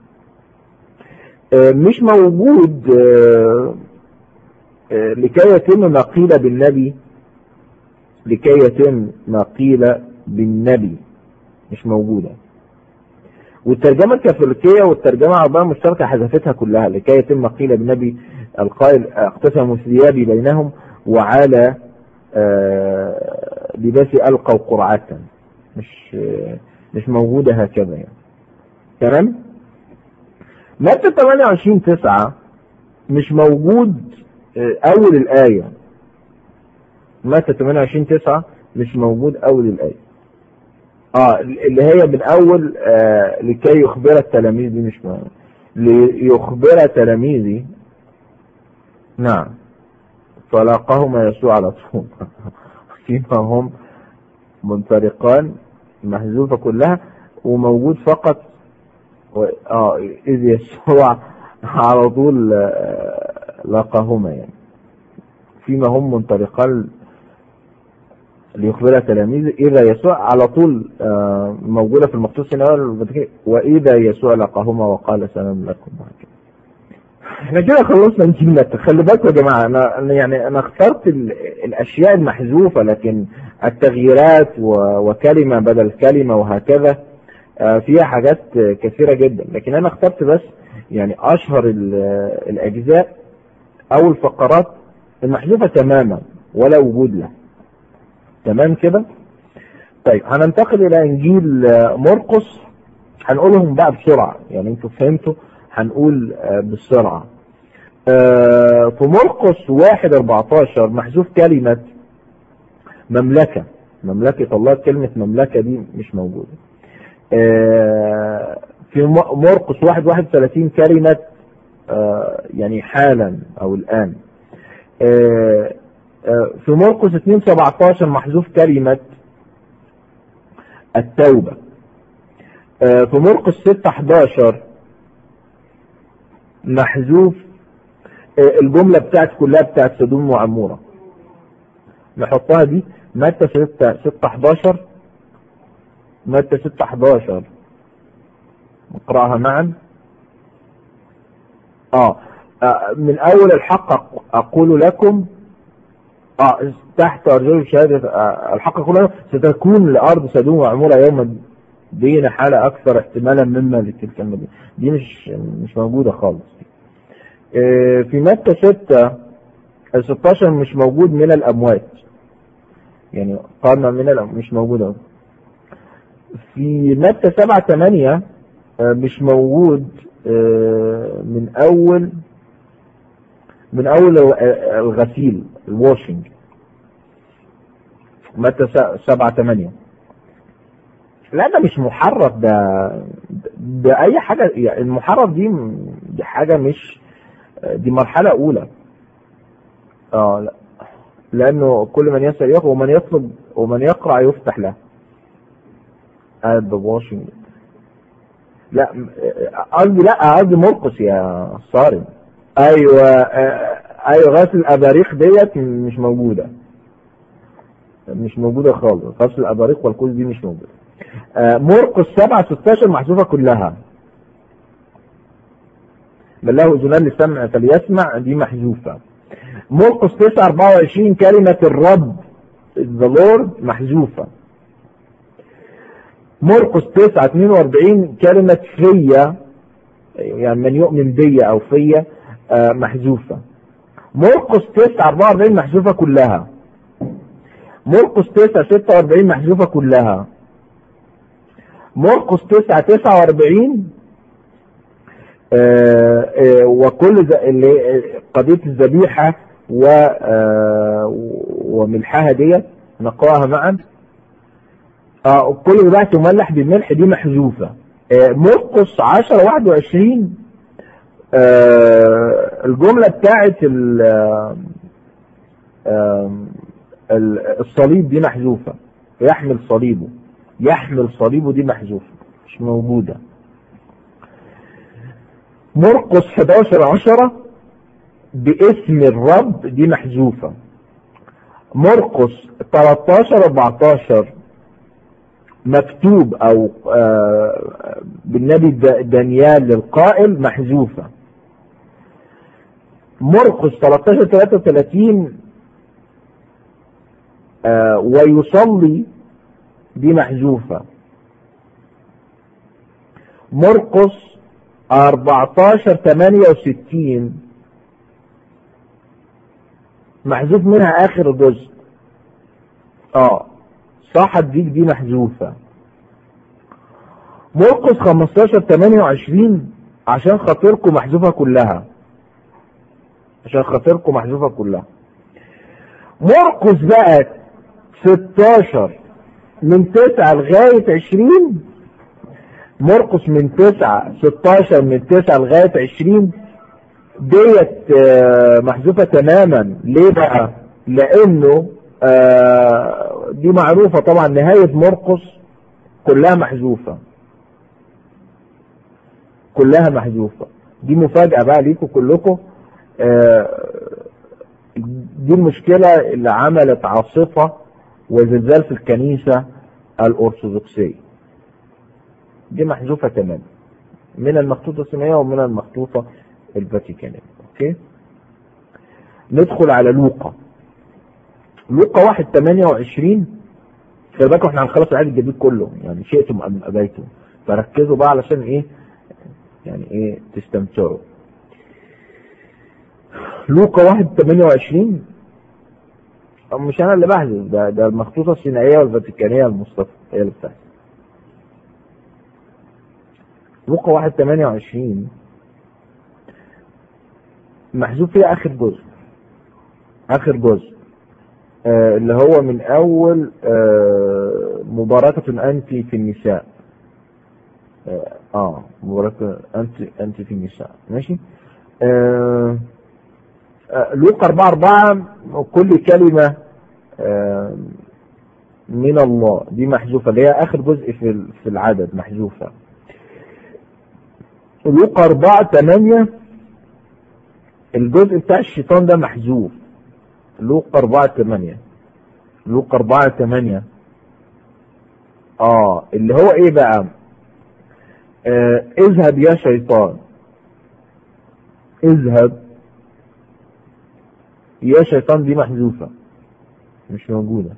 آه، مش موجود آه، آه، لكي يتم ما قيل بالنبي لكي يتم ما قيل بالنبي مش موجودة والترجمة الكاثوليكية والترجمة العربية المشتركة حذفتها كلها لكي يتم ما قيل بالنبي القائل اقتسموا ثيابي بينهم وعلى آه، لباسي ألقوا قرعة مش آه، مش موجودة هكذا يعني تمام مادة 28 9 مش موجود آه، أول الآية مادة 28 9 مش موجود أول الآية اه اللي هي من أول آه لكي يخبر التلاميذ دي مش موجود ليخبر تلاميذي نعم فلاقهما يسوع على طول فيما هم منطلقان محذوفة كلها وموجود فقط و... اه إذ يسوع على طول آه، لاقاهما يعني فيما هم منطلقان ليخبر تلاميذه إذا يسوع على طول آه، موجودة في المخصوص هنا وإذا يسوع لقاهما وقال سلام لكم وهكذا احنا كده خلصنا نجيب متى خلي بالكم يا جماعه انا أنا يعني انا اخترت ال- الاشياء المحذوفه لكن التغييرات و- وكلمه بدل كلمه وهكذا آه، فيها حاجات آه، كثيره جدا لكن انا اخترت بس يعني اشهر ال- الاجزاء او الفقرات المحذوفه تماما ولا وجود لها تمام كده طيب هننتقل الى انجيل آه، مرقس هنقولهم بقى بسرعه يعني انتوا فهمتوا هنقول آه، بالسرعه آه، في مرقس 1 14 محذوف كلمه مملكه مملكه الله كلمه مملكه دي مش موجوده آه، في م- مرقس 1 31 كلمه آه، يعني حالا او الان آه، آه، في مرقس 2 17 محذوف كلمه التوبه آه، في مرقس 6 11 محذوف آه، الجملة بتاعت كلها بتاعت سدوم وعمورة نحطها دي متى 6 6 11 متى 6 11 نقرأها معا آه. آه من أول الحق أق- أقول لكم آه تحت أرجل شهادة آه الحق أقول لكم ستكون لأرض سدوم وعمورة يوم الدين حالة أكثر احتمالا مما لتلك المدينة دي مش مش موجودة خالص آه، في متى 6 16 مش موجود من الأموات يعني قارنة من الأموات مش موجودة في متى 7 8 آه، مش موجود آه، من أول من أول آه، الغسيل الواشنج متى 7 8 لا ده مش محرف ده ده أي حاجة يعني المحرف دي دي حاجة مش دي مرحلة أولى اه لا لأنه كل من يسأل يقرأ ومن يطلب ومن يقرأ يفتح له at the washing لا م- قصدي لا قصدي مرقس يا صارم ايوه آه، ايوه غسل الاباريق ديت مش موجوده مش موجوده خالص غسل الاباريق والكوز دي مش موجوده آه، مرقس 7 16 محذوفه كلها من له اذنان للسمع فليسمع دي محذوفه مرقس 9 24 كلمه الرب the Lord محذوفه مرقس 9 42 كلمة فيا يعني من يؤمن بي أو فيا آه، محذوفة مرقس 9 44 محذوفة كلها مرقس 9 46 محذوفة كلها مرقس 9 49 آه، آه، وكل ز- اللي قضية الذبيحة و آه، وملحها ديت نقراها معا اه كل ذبائح تملح بالملح دي محذوفة آه، مرقس 10 21 آه، الجملة بتاعت ال- آه، آم، ال- الصليب دي محذوفة يحمل صليبه يحمل صليبه دي محذوفة مش موجودة مرقس 11 10 باسم الرب دي محذوفة مرقس 13 14 مكتوب او آه، بالنبي د- دانيال للقائل محذوفة مرقس 13 33 آه، ويصلي دي محذوفة مرقس 14 68 محذوف منها اخر جزء اه صح الديك دي محذوفة مرقس 15 28 عشان خاطركم محذوفة كلها عشان خاطركم محذوفة كلها مرقس بقى 16 من 9 لغاية 20 مرقس من 9 16 من 9 لغاية 20 ديت آه، محذوفة تماما ليه بقى لانه آه، دي معروفة طبعا نهاية مرقس كلها محذوفة كلها محذوفة دي مفاجأة بقى ليكم كلكم آه، دي المشكلة اللي عملت عاصفة وزلزال في الكنيسة الأرثوذكسية دي محذوفة تماما من المخطوطة السينائية ومن المخطوطة الفاتيكانية اوكي ندخل على لوقا لوقا واحد 28 خلي بالكم احنا هنخلص العهد الجديد كله يعني شئتم ام ابيتم فركزوا بقى علشان ايه يعني ايه تستمتعوا لوقا واحد 28 أو مش انا اللي بحذف ده ده المخطوطه السينائيه والفاتيكانيه المصطفى هي اللي بتحذف لوقا واحد 28 محذوف فيها اخر جزء اخر جزء آه اللي هو من اول آه مباركة انت في النساء اه, آه مباركة انت انت في النساء ماشي آه آه لوقا 4 4 كل كلمة آه من الله دي محذوفة اللي هي اخر جزء في في العدد محذوفة لوقا 4 8 الجزء بتاع الشيطان ده محذوف لوقا 4 8 لوقا 4 8 اه اللي هو ايه بقى آه اذهب يا شيطان اذهب يا شيطان دي محذوفة مش موجودة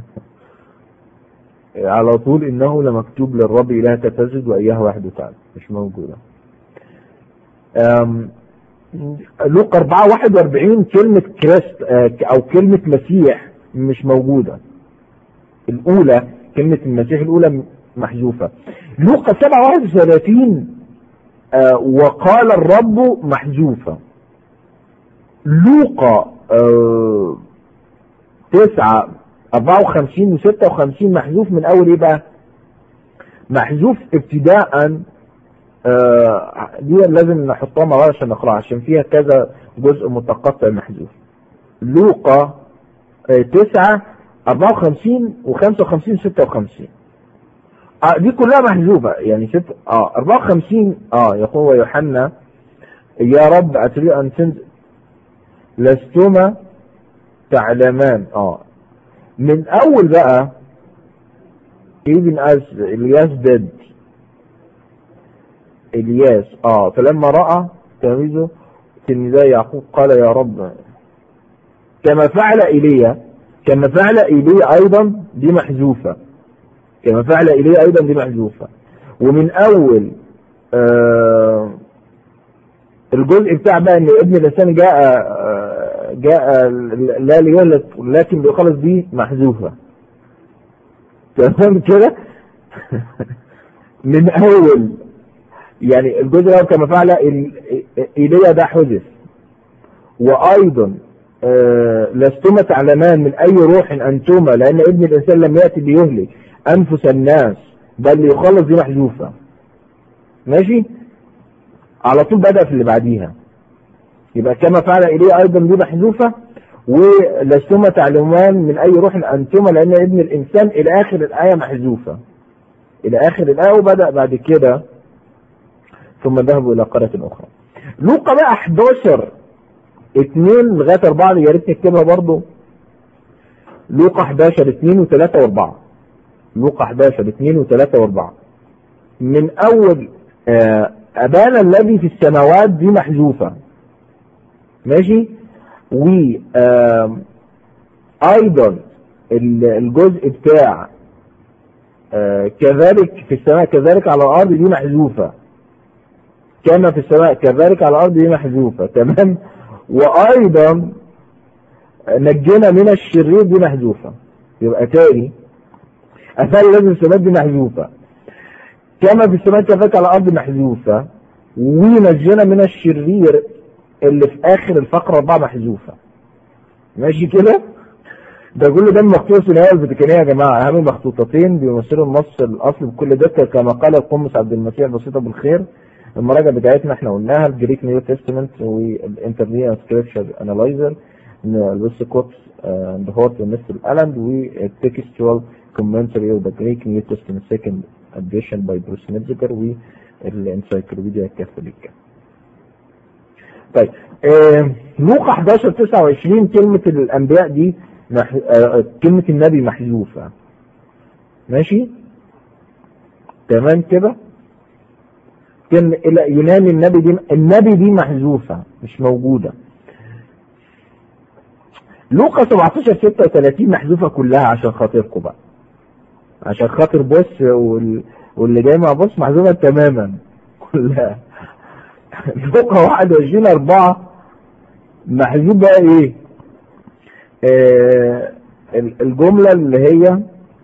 على طول انه لمكتوب للرب الهك تسجد واياه وحده تعالى مش موجودة لوقا 4 41 كلمة كريست او كلمة مسيح مش موجودة الاولى كلمة المسيح الاولى محذوفة لوقا 7 31 وقال الرب محذوفة لوقا 9 54 و 56 محذوف من اول ايه بقى محذوف ابتداء آه دي لازم نحطها مع بعض عشان نقراها عشان فيها كذا جزء متقطع محذوف لوقا 9 54 و55 56 آه دي كلها محذوفة يعني ست اه 54 اه يقول يوحنا يا رب اتريد ان تنزل لستما تعلمان اه من اول بقى even as الياس ديد الياس اه فلما رأى تلميذه تلميذي يعقوب قال يا رب كما فعل ايليا كما فعل ايليا ايضا دي محذوفة كما فعل ايليا ايضا دي محذوفة ومن اول آه الجزء بتاع بقى ان ابن الانسان جاء آه جاء لا ليهلك لكن بيخلص دي محذوفة تمام كده من اول يعني الجزء الاول كما فعل ايليا ده حذف وايضا آه لستما تعلمان من اي روح انتما لان ابن الانسان لم ياتي ليهلك انفس الناس بل ليخلص دي محذوفه ماشي على طول بدا في اللي بعديها يبقى كما فعل ايليا ايضا دي محذوفه ولستما تعلمان من اي روح انتما لان ابن الانسان الى اخر الايه محذوفه الى اخر الايه وبدا بعد كده ثم ذهبوا الى قريه اخرى لوقا بقى 11 2 لغايه 4 يا ريت نكتبها برضه لوقا 11 2 و3 و4 لوقا 11 2 و3 و4 من اول آه ابانا الذي في السماوات دي محذوفه ماشي و آه ايضا الجزء بتاع آه كذلك في السماء كذلك على الارض دي محذوفه كما في السماء كذلك على الارض دي محذوفه تمام وايضا نجنا من الشرير دي محذوفة يبقى تاني أثار لازم السماء دي محذوفة كما في السماء كذلك على الأرض محذوفة ونجنا من الشرير اللي في آخر الفقرة أربعة محذوفة ماشي كده ده كل ده مخطوط في الآية الفاتيكانية يا جماعة أهم مخطوطتين بيمثلوا النص الأصل بكل دقة كما قال القمص عبد المسيح بسيطة بالخير المراجعة بتاعتنا احنا قلناها الجريك نيو تestament والانترنيت سكريبشر انالايزر الويست كوتس اند هورت ومستر الاند والتكستوال كومنتري اوف ذا جريك نيو تestament سيكند اديشن باي بروس ميتزجر والانسايكلوبيديا الكاثوليكا طيب آه لوقا 11 29 كلمة الأنبياء دي مح... آه كلمة النبي محذوفة ماشي تمام كده كلمة إلى يوناني النبي دي النبي دي محذوفة مش موجودة لوقا 17 36 محذوفة كلها عشان خاطركم بقى عشان خاطر بص وال... واللي جاي مع بص محذوفة تماما كلها لوقا 21 4 محذوف بقى ايه آه الجملة اللي هي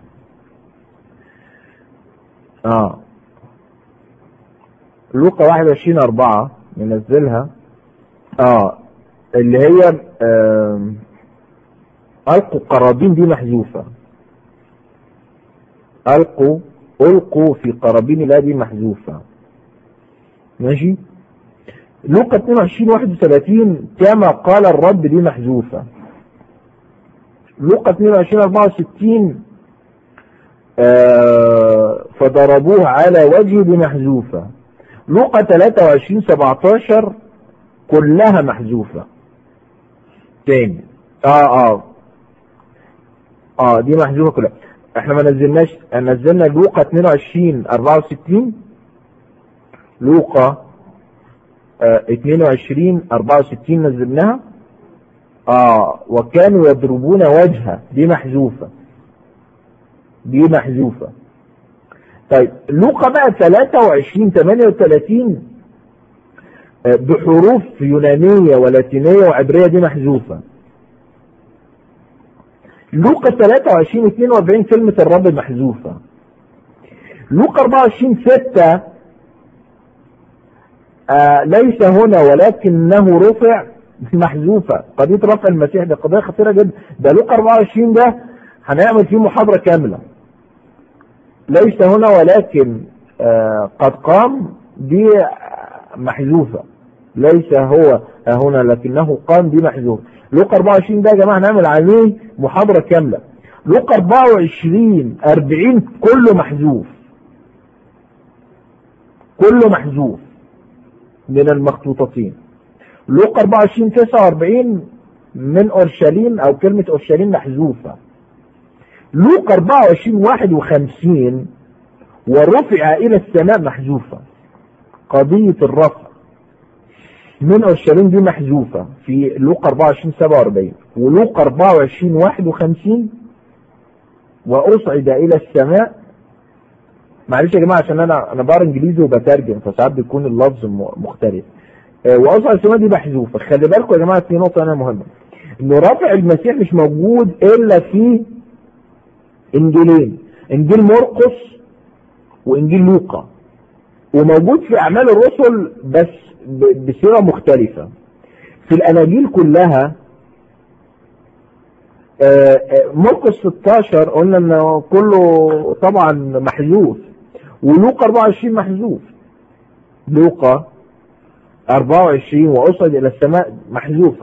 اه لوقا 21 4 ننزلها اه اللي هي آه ألقوا قرابين دي محذوفة ألقوا ألقوا في قرابين لا دي محذوفة ماشي لوقا 22 31 كما قال الرب دي محذوفة لوقا 22 64 آه فضربوه على وجهه دي محذوفة لوقا 23 17 كلها محذوفة تاني اه اه اه دي محذوفة كلها احنا ما نزلناش نزلنا لوقا 22 64 لوقا اه 22 64 نزلناها اه وكانوا يضربون وجهه دي محذوفة دي محذوفة طيب لوقا بقى 23 38 اه بحروف يونانية ولاتينية وعبرية دي محذوفة لوقا 23 42 كلمة الرب محذوفة لوقا 24 6 آه ليس هنا ولكنه رفع محذوفة قضية رفع المسيح دي قضية خطيرة جدا ده لوقا 24 ده هنعمل فيه محاضرة كاملة ليس هنا ولكن آه قد قام دي محذوفة ليس هو هنا لكنه قام دي محذوفة لوقا 24 ده يا جماعة نعمل عليه محاضرة كاملة لوقا 24 40 كله محذوف كله محذوف من المخطوطتين لوقا 24 49 من اورشليم او كلمة اورشليم محذوفة لوقا 24 51 ورفع الى السماء محذوفة قضية الرفع من اورشليم دي محذوفة في لوقا 24 47 ولوقا 24 51 واصعد الى السماء معلش يا جماعه عشان انا انا بقرا انجليزي وبترجم فساعات بيكون اللفظ مختلف آه واصعد السماء دي محذوفه خلي بالكم يا جماعه في نقطه هنا مهمه انه رفع المسيح مش موجود الا في انجيلين انجيل مرقس وانجيل لوقا وموجود في اعمال الرسل بس بصيغه مختلفه في الاناجيل كلها مرقس 16 قلنا انه كله طبعا محذوف ولوقا 24 محذوف لوقا 24 واصعد الى السماء محذوفه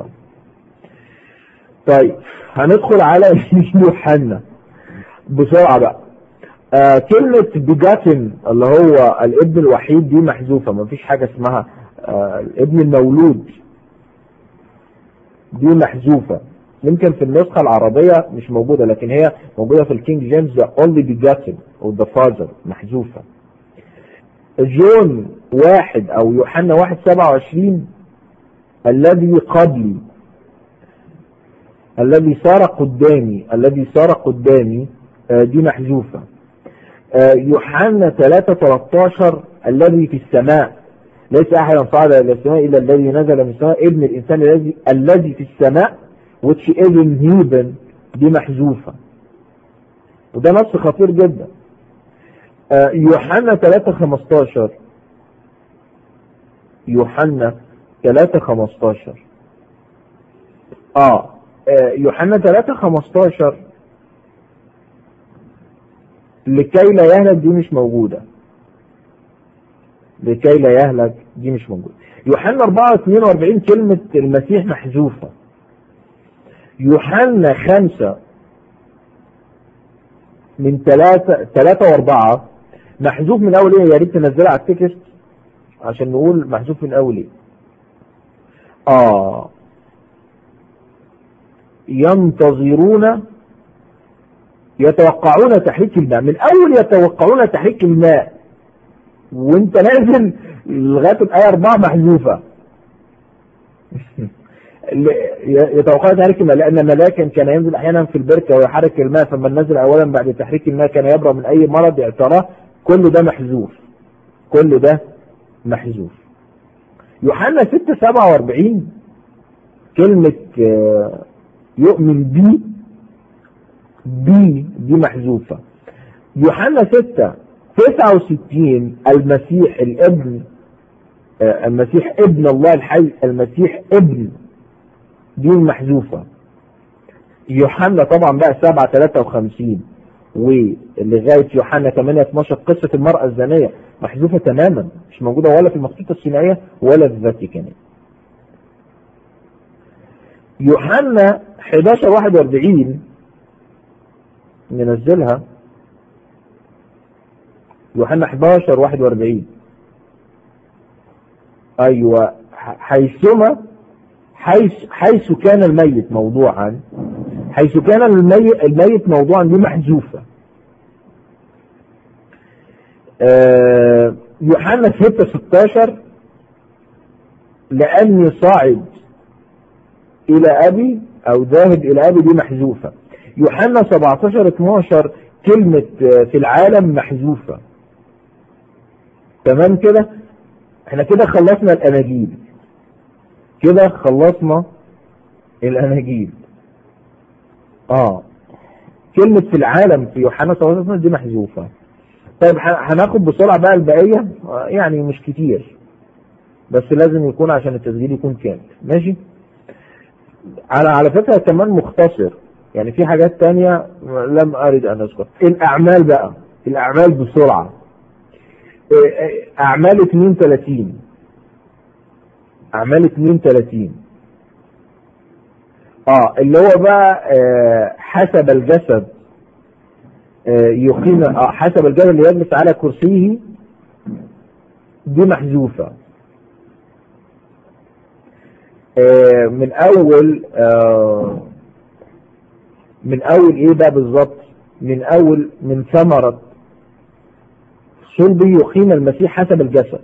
طيب هندخل على يوحنا بسرعه بقى آه كلمة بيجاتن اللي هو الابن الوحيد دي محذوفة مفيش حاجة اسمها آه الابن المولود دي محذوفة يمكن في النسخة العربية مش موجودة لكن هي موجودة في الكينج جيمس the only begotten او the father محذوفة جون واحد او يوحنا واحد سبعة وعشرين الذي قبلي الذي صار قدامي الذي صار قدامي آه دي محذوفة آه يوحنا 3 13 الذي في السماء ليس احد صعد الى السماء الا الذي نزل من السماء ابن الانسان الذي الذي في السماء which is in heaven دي محذوفة وده نص خطير جدا آه، يوحنا 3 15 يوحنا 3 15 اه آه، يوحنا 3 15 لكي لا يهلك دي مش موجودة لكي لا يهلك دي مش موجودة يوحنا 4 42 كلمة المسيح محذوفة يوحنا 5 من 3 3 و4 محذوف من اول ايه يا ريت تنزلها على التكست عشان نقول محذوف من اول ايه اه ينتظرون يتوقعون تحريك الماء من اول يتوقعون تحريك الماء وانت نازل لغايه الايه 4 محذوفه يتوقعون تحريك الماء لان ملاكا كان ينزل احيانا في البركه ويحرك الماء فمن نزل اولا بعد تحريك الماء كان يبرأ من اي مرض اعتراه كل ده محذوف كل ده محذوف يوحنا 6 47 كلمة آه، يؤمن بي بي دي محذوفة يوحنا 6 69 المسيح الابن آه، المسيح ابن الله الحي المسيح ابن دي محذوفة يوحنا طبعا بقى 7 53 ولغاية يوحنا 8 12 قصة المرأة الزانية محذوفة تماما مش موجودة ولا في المخطوطة السينائية ولا في الفاتيكان يوحنا 11 41 ننزلها يوحنا 11 41 ايوه حيثما حيث حيث كان الميت موضوعا حيث كان الميت, الميت موضوعا دي محذوفة آه، يوحنا 6 16 لأني صاعد إلى أبي أو ذاهب إلى أبي دي محذوفة يوحنا 17 12 كلمة آه، في العالم محذوفة تمام كده احنا كده خلصنا الأناجيل كده خلصنا الأناجيل اه كلمة في العالم في يوحنا 17 دي محذوفة طيب ه- هناخد بسرعة بقى البقية آه، يعني مش كتير بس لازم يكون عشان التسجيل يكون كامل ماشي على على فكرة كمان مختصر يعني في حاجات تانية لم أرد أن أذكر الأعمال بقى الأعمال بسرعة إيه، إيه، أعمال 32 أعمال 32 اه اللي هو بقى آه، حسب الجسد آه، يقيم آه، حسب الجسد اللي يجلس على كرسيه دي محذوفة آه، من اول آه، من اول ايه بقى بالظبط من اول من ثمرة صلبي يقيم المسيح حسب الجسد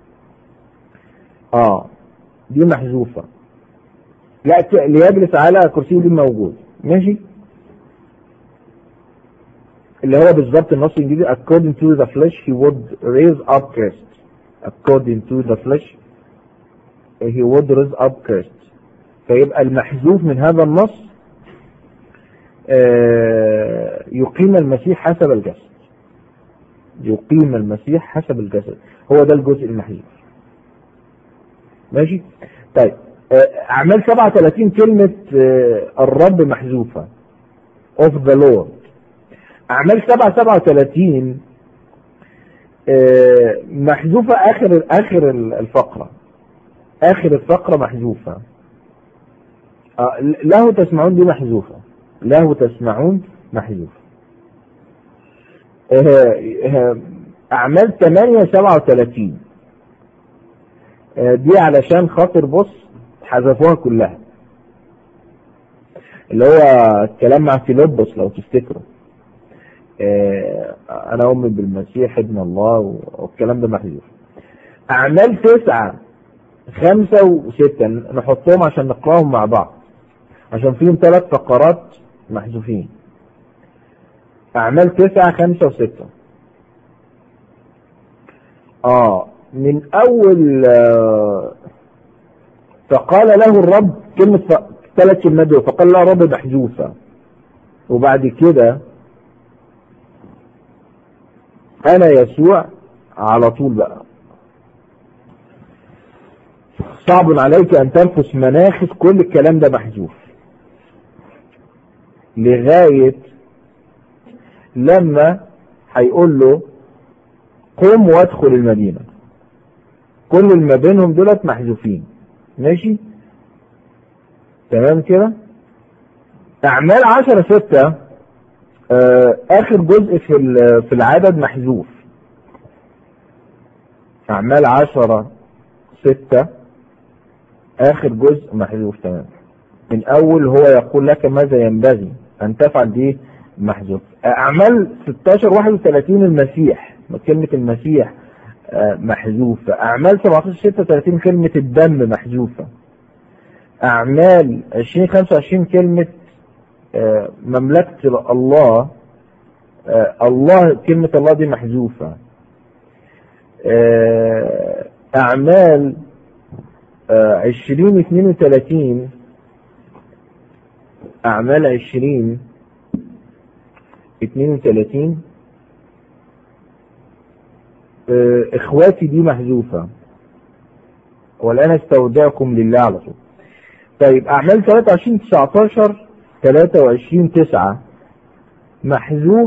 اه دي محذوفة لا ت- ليجلس على كرسي دي موجود ماشي اللي هو بالظبط النص الانجليزي according to the flesh he would raise up Christ according to the flesh he would raise up Christ فيبقى المحذوف من هذا النص آه، يقيم المسيح حسب الجسد يقيم المسيح حسب الجسد هو ده الجزء المحذوف ماشي طيب آه، اعمال 37 كلمة آه، الرب محذوفة of the Lord اعمال 7 37 آه، محذوفة اخر اخر الفقرة اخر الفقرة محذوفة آه، له تسمعون دي محذوفة له تسمعون محذوفة آه، آه، اعمال 8 37 آه، دي علشان خاطر بص حذفوها كلها اللي هو الكلام مع فيلبس لو تفتكروا آه، انا امي بالمسيح ابن الله والكلام ده محذوف اعمال تسعة خمسة وستة نحطهم عشان نقراهم مع بعض عشان فيهم ثلاث فقرات محذوفين اعمال تسعة خمسة وستة اه من اول آه، فقال له الرب كلمة ف... ثلاث كلمات دول فقال لا رب محذوفة وبعد كده أنا يسوع على طول بقى صعب عليك أن تنفس مناخس كل الكلام ده محذوف لغاية لما هيقول له قم وادخل المدينة كل اللي ما بينهم دولت محذوفين ماشي تمام كده أعمال عشرة ستة آه آخر جزء في في العدد محذوف أعمال عشرة ستة آخر جزء محذوف تمام من أول هو يقول لك ماذا ينبغي أن تفعل دي محذوف أعمال 16 31 المسيح كلمة المسيح محذوفة أعمال 17 36 كلمة الدم محذوفة أعمال 20 25 كلمة مملكة الله الله كلمة الله دي محذوفة أعمال 20 32 أعمال 20 32 إخواتي دي محذوفة والآن استودعكم لله على طول طيب أعمال 23 19 23 9 محذوف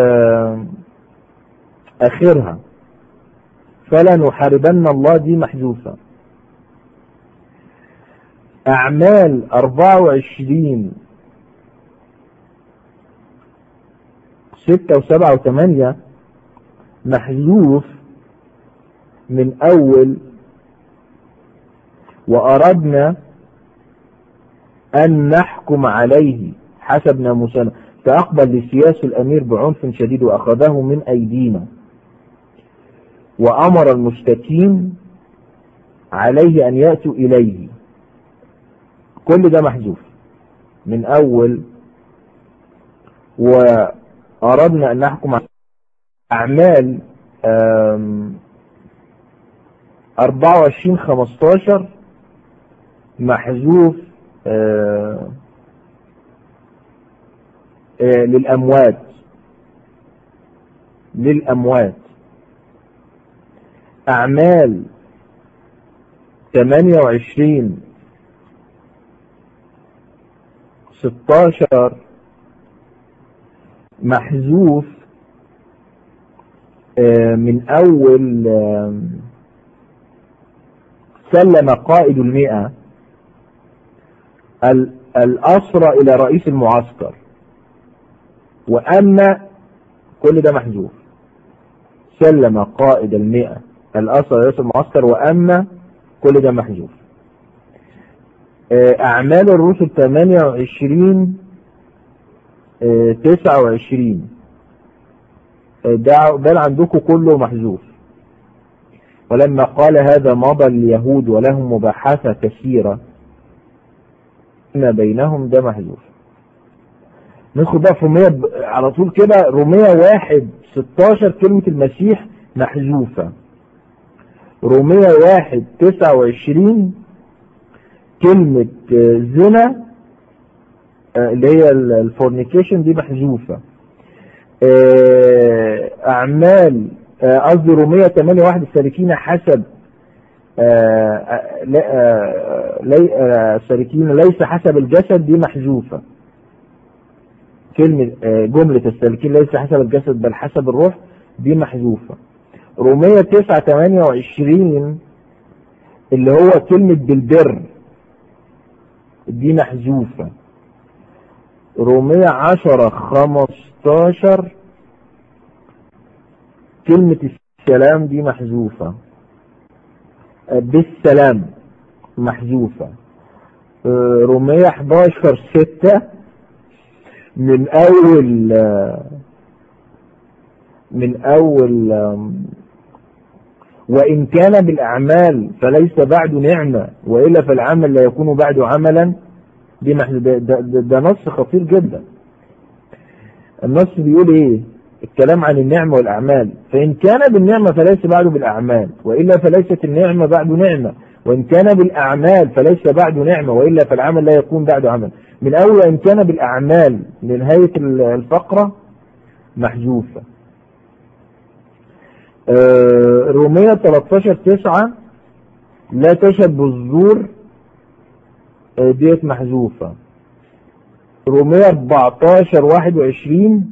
آخرها فلا نحاربن الله دي محذوفة أعمال 24 ستة وسبعة وثمانية محذوف من أول وأردنا أن نحكم عليه حسب ناموسنا فأقبل لسياس الأمير بعنف شديد وأخذه من أيدينا وأمر المشتكين عليه أن يأتوا إليه كل ده محذوف من أول وأردنا أن نحكم على أعمال أربعة وعشرين خمستاشر محذوف آه آه للأموات للأموات أعمال ثمانية وعشرين ستاشر محذوف آه من أول سلم قائد المئة الأسرى إلى رئيس المعسكر وأما كل ده محذوف سلم قائد المئة الأسرى رئيس المعسكر وأما كل ده محذوف أعمال الرسل 28 29 ده بل عندكم كله محذوف ولما قال هذا مضى اليهود ولهم مباحثة كثيرة ما بينهم ده محذوف ندخل بقى في رومية على طول كده رومية واحد 16 كلمة المسيح محذوفة رومية واحد 29 كلمة زنا اللي هي الفورنيكيشن دي محذوفة أعمال قصدي رومية 8 واحد السالكين حسب السالكين ليس حسب الجسد دي محذوفة كلمة جملة السالكين ليس حسب الجسد بل حسب الروح دي محذوفة رومية 9 28 اللي هو كلمة بالبر دي محذوفة رومية 10 15 كلمة السلام دي محذوفة بالسلام محذوفة رومية 11 6 من أول من أول وإن كان بالأعمال فليس بعد نعمة وإلا فالعمل لا يكون بعد عملا دي ده, ده, ده نص خطير جدا النص بيقول ايه الكلام عن النعمة والأعمال فإن كان بالنعمة فليس بعد بالأعمال وإلا فليست النعمة بعد نعمة وإن كان بالأعمال فليس بعد نعمة وإلا فالعمل لا يكون بعد عمل من أول إن كان بالأعمال لنهاية الفقرة محذوفة آه، رومية 13 9 لا تشهد بالزور آه، ديت محذوفة رومية 14 21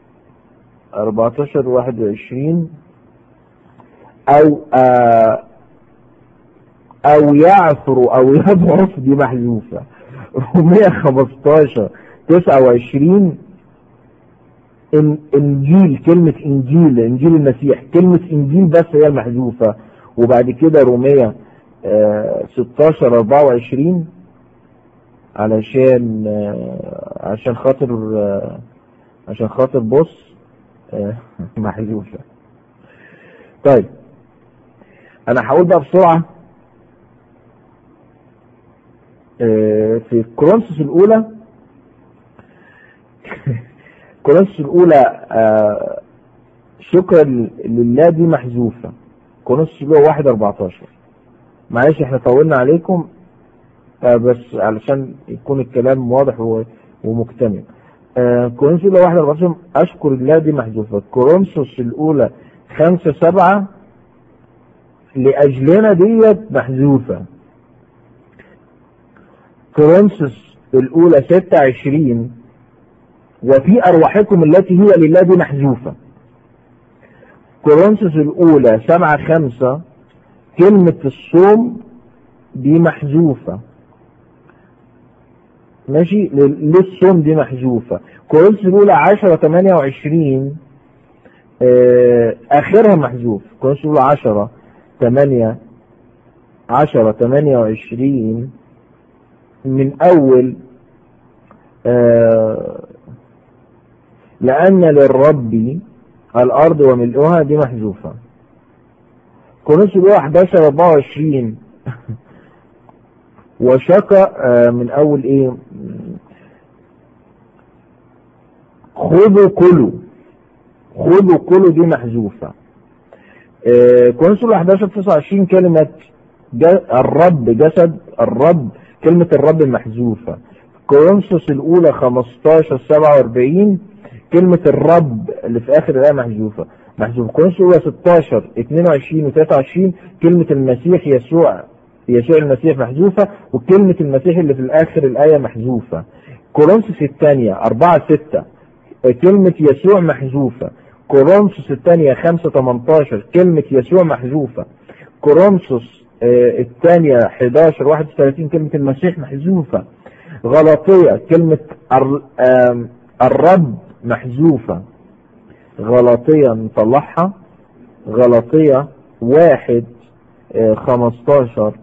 14 21 او آه او يعثر او يضعف دي محذوفة رومية 15 29 إن انجيل كلمة انجيل انجيل المسيح كلمة انجيل بس هي المحذوفة وبعد كده رومية آه 16 24 علشان آه عشان خاطر آه عشان خاطر بص آه محذوفة طيب انا هقول بقى بسرعة آه في كورنثوس الاولى كورنثوس الاولى آه شكرا لله دي محذوفة كورنثوس الاولى 1 14 معلش احنا طولنا عليكم آه بس علشان يكون الكلام واضح ومكتمل آه كورنثوس الاولى 1 14 اشكر الله دي محذوفة كورنثوس الاولى 5 7 لأجلنا ديت محذوفة كورنثوس الأولى 26 وفي أرواحكم التي هي لله دي محذوفة كورنثوس الأولى 7 5 كلمة الصوم دي محذوفة ماشي للصوم دي محذوفة كورنثوس الأولى 10 28 آخرها محذوف كورنثوس الأولى 10 8 10 28 من أول آه لأن للرب الأرض وملؤها دي محذوفة كورنثوس الأولى 11 24 وشكى آه من أول إيه خذوا كلوا خذوا كلوا دي محذوفة كونسول 11 29 كلمة الرب جسد الرب كلمة الرب محذوفة كورنثوس الأولى 15 47 كلمة الرب اللي في آخر الآية محذوفة محذوفة كورنثوس الأولى 16 22 و 23 كلمة المسيح يسوع يسوع المسيح محذوفة وكلمة المسيح اللي في الآخر الآية محذوفة كورنثوس الثانية 4 6 كلمة يسوع محذوفة كورنثوس الثانية 5 18 كلمة يسوع محذوفة كورنثوس الثانية 11 31 كلمة المسيح محذوفة غلطية كلمة الرب محذوفة غلطية نطلعها غلطية واحد خمستاشر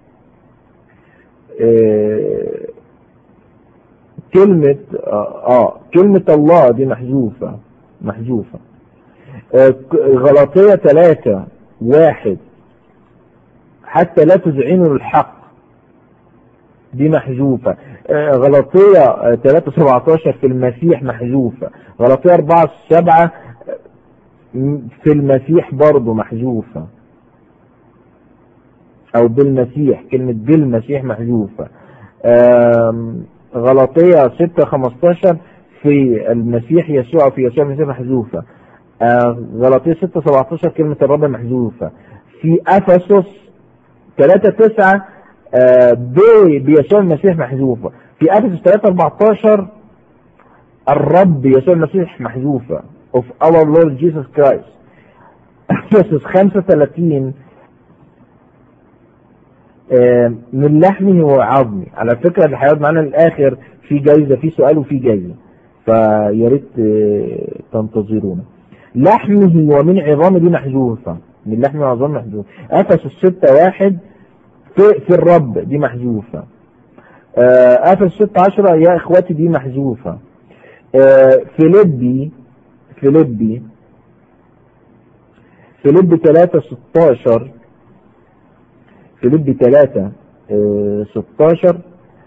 كلمة اه كلمة الله دي محذوفة محذوفة آه غلطية ثلاثة واحد حتى لا تذعنوا الحق دي محذوفة آه غلطية ثلاثة سبعتاشر في المسيح محذوفة غلطية أربعة سبعة في المسيح برضه محذوفة أو بالمسيح كلمة بالمسيح محذوفة غلطية ستة خمستاشر في المسيح يسوع في يسوع المسيح محذوفة غلطية ستة سبعتاشر كلمة الرب محذوفة في أفسس ثلاثة تسعة بيسوع المسيح محذوفة في أفسس ثلاثة أربعتاشر الرب يسوع المسيح محذوفة of our Lord Jesus Christ أفسس خمسة ثلاثين من لحمه وعظمه على فكرة اللي هيقعد معانا للآخر في جايزة في سؤال وفي جايزة فيا ريت تنتظرونا لحمه ومن عظامه دي محذوفة من لحمه وعظامه محذوفة أفسس ستة واحد في, في الرب دي محذوفة أفسس ستة عشرة يا إخواتي دي محذوفة فيليبي فيليبي فيليبي ثلاثة ستاشر فيليبي ثلاثة ستاشر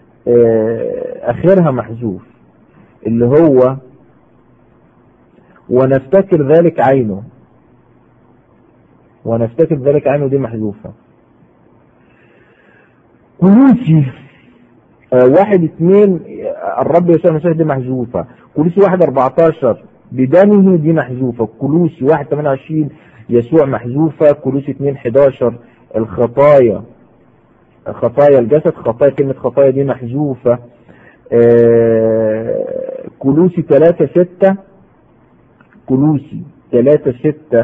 آخرها محذوف اللي هو ونفتكر ذلك عينه ونفتكر ذلك عينه دي محذوفة كلوسي آه، واحد اثنين آه، الرب يسوع المسيح دي محذوفة كلوسي واحد 14 بدمه دي محذوفة كلوسي واحد 28 يسوع محذوفة كلوسي 2 11 الخطايا خطايا الجسد خطايا كلمة خطايا دي محذوفة آه، كلوسي 3 6 كلوسي 3 6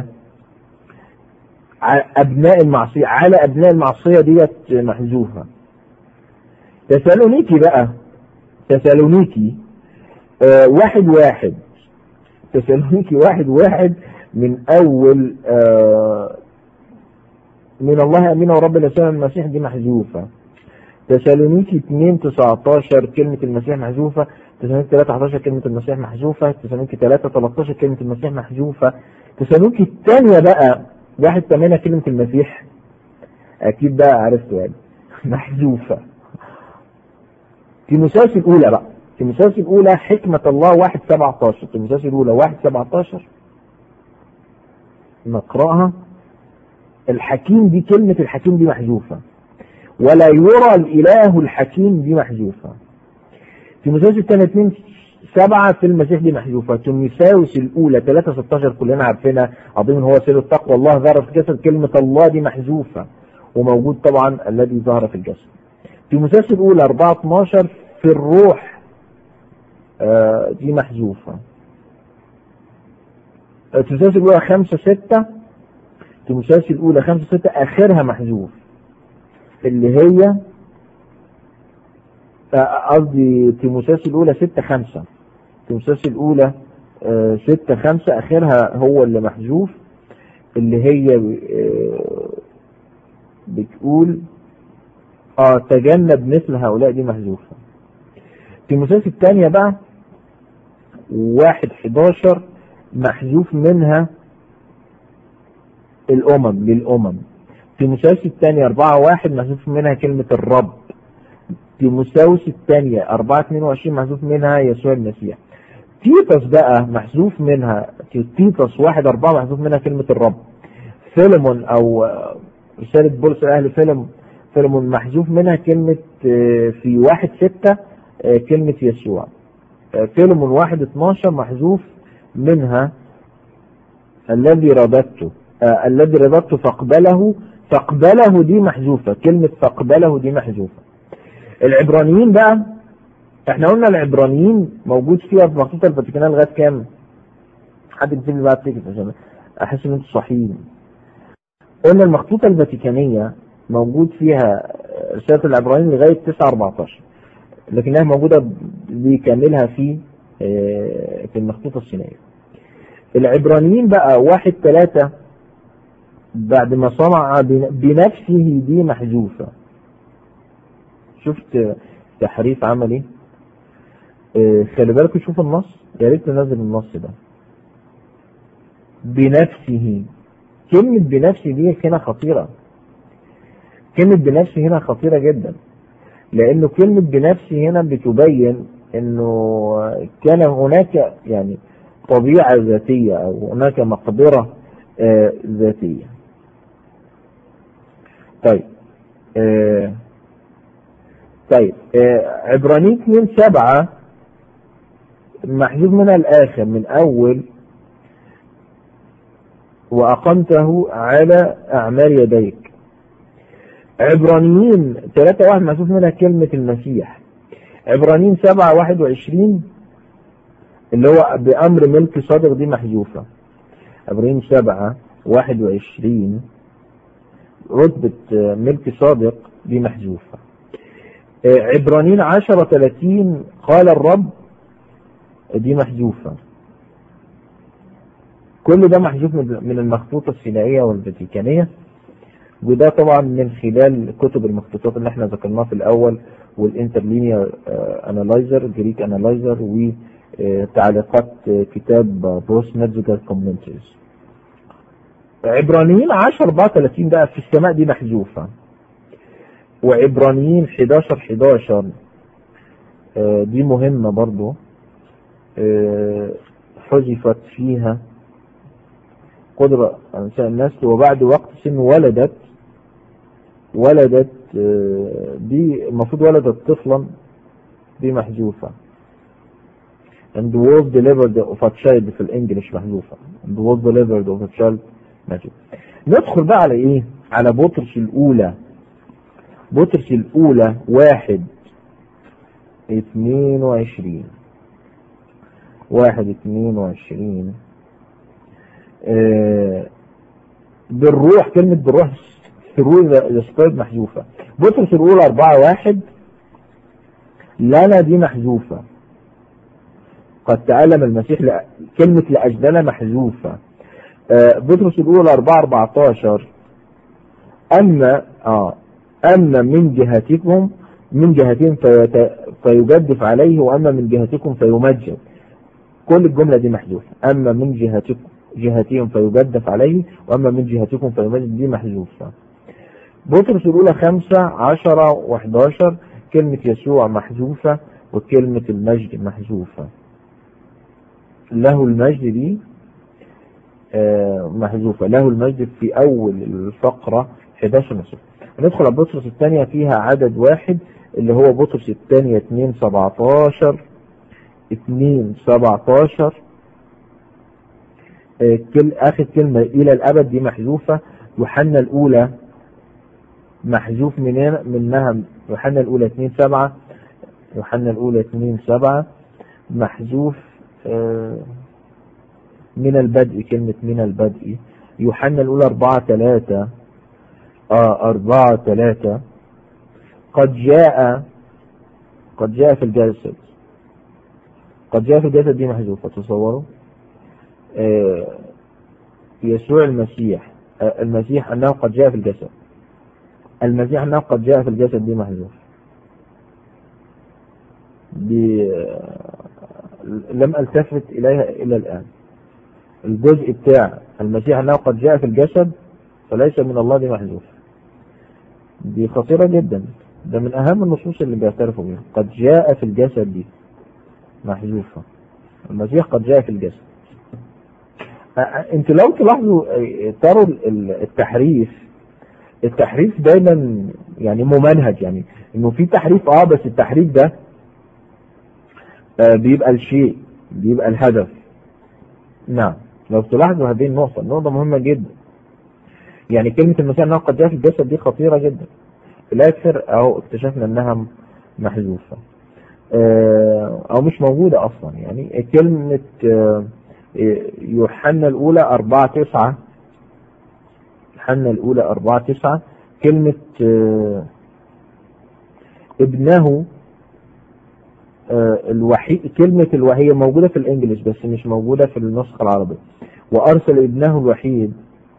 أبناء المعصية على أبناء المعصية ديت محذوفة تسالونيكي بقى تسالونيكي آه واحد واحد تسالونيكي واحد واحد من أول آه من الله أمين ورب الأسلام المسيح دي محذوفة تسالونيكي 2 19 كلمة المسيح محذوفة تسالونيكي 3 11 كلمة المسيح محذوفة تسالونيكي 3 13 كلمة المسيح محذوفة تسالونيكي الثانية بقى واحد 8 كلمة المسيح أكيد بقى عرفته يعني محذوفة تيموثاوس الأولى بقى تيموثاوس الأولى حكمة الله واحد 17 تيموثاوس الأولى واحد 17 نقرأها الحكيم دي كلمة الحكيم دي محذوفة ولا يرى الإله الحكيم دي محذوفة تيموثاوس الثانية 2 سبعة في المسيح دي محذوفة تيموثاوس الأولى 3 16 كلنا عارفينها عظيم هو سر التقوى الله ظهر في الجسد كلمة الله دي محذوفة وموجود طبعا الذي ظهر في الجسد تيموثاوس الأولى 4 12 في الروح آه دي محذوفة تيموثاوس الأولى 5 6 تيموثاوس الأولى 5 6 آخرها محذوف اللي هي قصدي تيموثاوس الأولى 6 5 تيموثاوس الأولى 6 5 آخرها هو اللي محذوف اللي هي آه بتقول اه تجنب مثل هؤلاء دي محذوفة تيموثاوس الثانية بقى واحد 11 محذوف منها الأمم للأمم تيموثاوس الثانية أربعة واحد محذوف منها كلمة الرب تيموثاوس الثانية أربعة اتنين وعشرين محذوف منها يسوع المسيح تيتس بقى محذوف منها تيتس واحد أربعة محذوف منها كلمة الرب فيلمون أو رسالة بولس أهل فيلم فيلمون محذوف منها كلمة في واحد ستة كلمة يسوع فيلمون واحد اتناشر محذوف منها الذي رددته آه الذي رددته فاقبله فاقبله دي محذوفة كلمة فاقبله دي محذوفة العبرانيين بقى احنا قلنا العبرانيين موجود فيها في مخطوطة الفاتيكانية لغاية كام؟ حد يكتب لي بقى التيكت عشان احس ان انتوا صحيين. قلنا المخطوطة الفاتيكانية موجود فيها رسالة العبرانيين لغاية 9 14 لكنها موجودة بكاملها في في المخطوطة الصينية. العبرانيين بقى واحد ثلاثة بعد ما صنع بنفسه دي محذوفة شفت تحريف عمل ايه اه خلي بالكم شوف النص يا ريت ننزل النص ده بنفسه كلمة بنفسه دي هنا خطيرة كلمة بنفسه هنا خطيرة جدا لأنه كلمة بنفسه هنا بتبين أنه كان هناك يعني طبيعة ذاتية أو هناك مقدرة آه ذاتية طيب آه طيب آه عبرانيين 2 7 محذوف منها الآخر من أول وأقمته على أعمال يديك عبرانيين 3 واحد محذوف منها كلمة المسيح عبرانيين 7 21 اللي هو بأمر ملك صادق دي محذوفة عبرانيين 7 21 رتبة ملك صادق دي محذوفة عبرانيين 10 30 قال الرب دي محذوفة كل ده محذوف من المخطوطة السينائية والفاتيكانية وده طبعا من خلال كتب المخطوطات اللي احنا ذكرناها في الاول والانترلينيا انالايزر جريك انالايزر وتعليقات كتاب بروس ميدزجر كومنتريز عبرانيين 10 34 بقى في السماء دي محذوفة وعبرانيين 11 11 دي مهمة برضو حذفت فيها قدرة أنساء النسل وبعد وقت سن ولدت ولدت آه، دي المفروض ولدت طفلا دي محذوفة and was delivered of a child في الانجليش محذوفة and was delivered of a child ماشي ندخل بقى على ايه على بطرس الاولى بطرس الاولى واحد اتنين وعشرين واحد اتنين وعشرين آه بالروح كلمة بالروح ثرو ذا سبيرت محذوفة بطرس الأولى أربعة واحد لنا دي محذوفة قد تألم المسيح لأ... كلمة لأجلنا محذوفة آه بطرس الأولى أربعة أربعتاشر أما آه أما من جهتكم من جهتهم فيت... فيجدف عليه وأما من جهتكم فيمجد كل الجملة دي محذوفة أما من جهتكم جهتهم فيجدف عليه وأما من جهتكم فيمجد دي محذوفة بطرس الأولى خمسة عشرة وحداشر كلمة يسوع محذوفة وكلمة المجد محذوفة له المجد دي آه محذوفة له المجد في أول الفقرة 11 نصف ندخل على بطرس الثانية فيها عدد واحد اللي هو بطرس الثانية 2 17 2 17 آه كل آخر كلمة إلى الأبد دي محذوفة يوحنا الأولى محذوف منين منها يوحنا الأولى 2 7 يوحنا الأولى 2 7 محذوف آه من البدء كلمة من البدء يوحنا الأولى أربعة ثلاثة آه أربعة ثلاثة قد جاء قد جاء في الجسد قد جاء في الجسد دي محذوفة تصوروا آه يسوع المسيح آه المسيح أنه قد جاء في الجسد المسيح أنه قد جاء في الجسد دي محذوف دي لم التفت إليها إلى الآن الجزء بتاع المسيح أنه قد جاء في الجسد فليس من الله دي محذوف دي خطيرة جدا ده من أهم النصوص اللي بيعترفوا بيها قد جاء في الجسد دي محذوفة المسيح قد جاء في الجسد انت لو تلاحظوا تروا التحريف التحريف دايما يعني ممنهج يعني انه في تحريف اه بس التحريف ده آه بيبقى الشيء بيبقى الهدف نعم لو تلاحظوا هذه النقطة النقطة مهمة جدا يعني كلمة المسيح انه قد جاء في الجسد دي خطيرة جدا في الاخر اهو اكتشفنا انها محذوفة آه او مش موجودة اصلا يعني كلمة آه يوحنا الاولى اربعة تسعة يوحنا الأولى أربعة تسعة كلمة آه ابنه آه الوحيد كلمة الوحيد موجودة في الإنجليش بس مش موجودة في النسخة العربية وأرسل ابنه الوحيد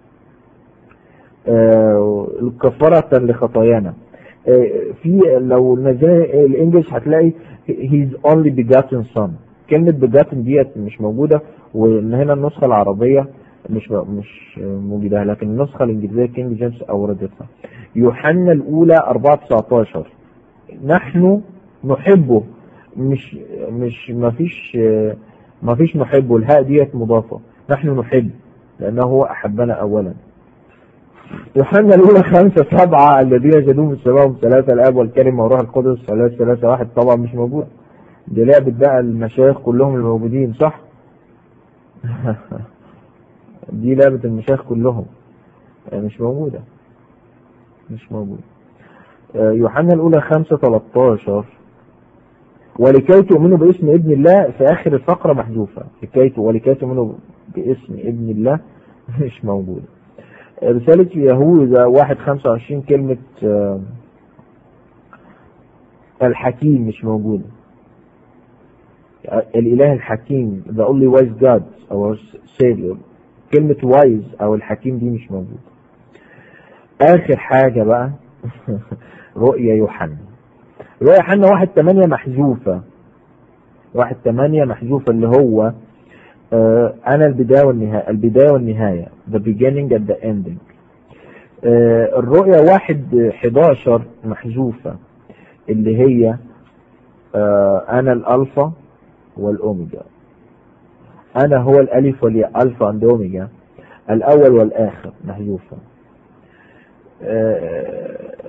آه الكفارة لخطايانا في لو نزلنا الإنجليش هتلاقي he's only begotten son كلمة begotten ديت مش موجودة وإن هنا النسخة العربية مش مش موجودة لكن النسخة الإنجليزية كينج جيمس أوردتها يوحنا الأولى 4 19 نحن نحبه مش مش ما فيش ما فيش نحبه الهاء ديت مضافة نحن نحب لأنه هو أحبنا أولا يوحنا الأولى خمسة سبعة الذين جدوهم في السماء ثلاثة الآب والكلمة وروح القدس ثلاثة ثلاثة واحد طبعا مش موجود دي لعبة بقى المشايخ كلهم الموجودين صح؟ دي لعبة المشايخ كلهم مش موجودة مش موجودة يوحنا الأولى خمسة تلتاشر ولكي تؤمنوا باسم ابن الله في آخر الفقرة محذوفة لكي ولكي تؤمنوا باسم ابن الله مش موجودة رسالة يهوذا واحد خمسة وعشرين كلمة الحكيم مش موجودة الإله الحكيم the only wise God our savior كلمة وايز او الحكيم دي مش موجودة اخر حاجة بقى رؤية يوحنا رؤية يوحنا واحد تمانية محذوفة واحد تمانية محذوفة اللي هو آه انا البداية والنهاية البداية والنهاية the beginning and the ending آه الرؤية واحد حداشر محذوفة اللي هي آه انا الالفا والاوميجا أنا هو الألف والياء ألفا أند أوميجا الأول والآخر محذوفة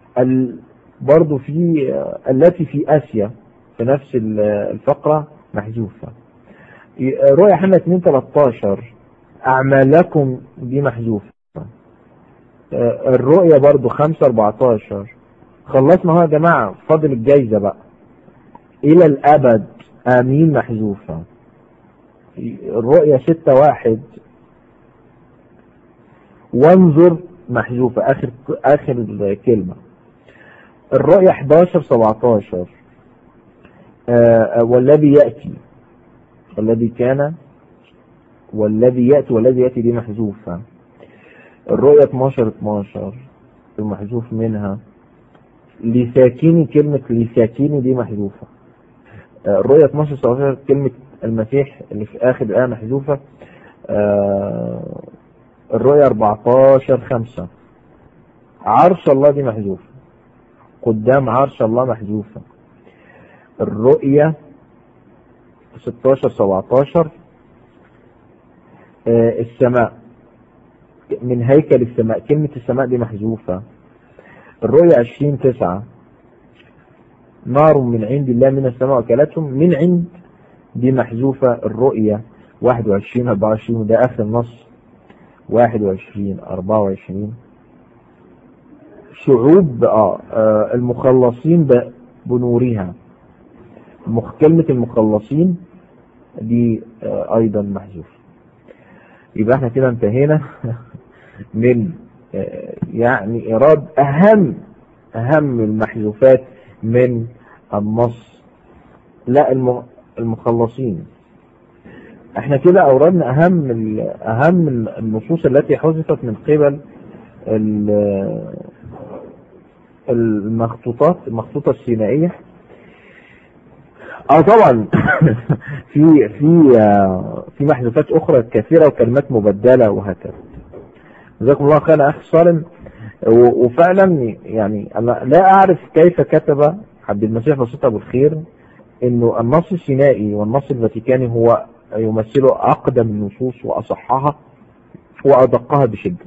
ال... برضو في آه، التي في آسيا في نفس ال- الفقرة محذوفة ي- رؤيا حنا 2 13 أعمالكم دي محذوفة آه، الرؤيا برضو 5 14 خلصنا اهو يا جماعة فاضل الجايزة بقى إلى الأبد آمين محذوفة الرؤيا 6 واحد وانظر محذوفة آخر آخر كلمة الرؤيا 11 17 آه، والذي يأتي والذي كان والذي يأتي والذي يأتي دي محذوفة الرؤيا 12 12 المحذوف منها لساكني كلمة لساكني دي محذوفة آه، الرؤيا 12 19 كلمة المسيح اللي في آخر الآية محذوفة آه، الرؤيا 14 5 عرش الله دي محذوفة قدام عرش الله محذوفة الرؤيا 16 17 آه، السماء من هيكل السماء كلمة السماء دي محذوفة الرؤيا 20 9 نار من عند الله من السماء وكلتهم من عند دي محذوفة الرؤيا 21 24 وده آخر نص 21 24 شعوب آه آه، المخلصين ب- بنورها مخ- كلمة المخلصين دي آه، أيضا محذوفة يبقى احنا كده انتهينا من آه، يعني إيراد أهم أهم المحذوفات من النص لا الم- المخلصين احنا كده أوردنا أهم ال- أهم النصوص التي حذفت من قبل ال- المخطوطات المخطوطة السينائية اه طبعا في في آه، في محذوفات اخرى كثيرة وكلمات مبدلة وهكذا جزاكم الله خيرا اخي صالم و- وفعلا يعني انا لا اعرف كيف كتب عبد المسيح بسيط ابو الخير انه النص السينائي والنص الفاتيكاني هو يمثل اقدم النصوص واصحها وادقها بشده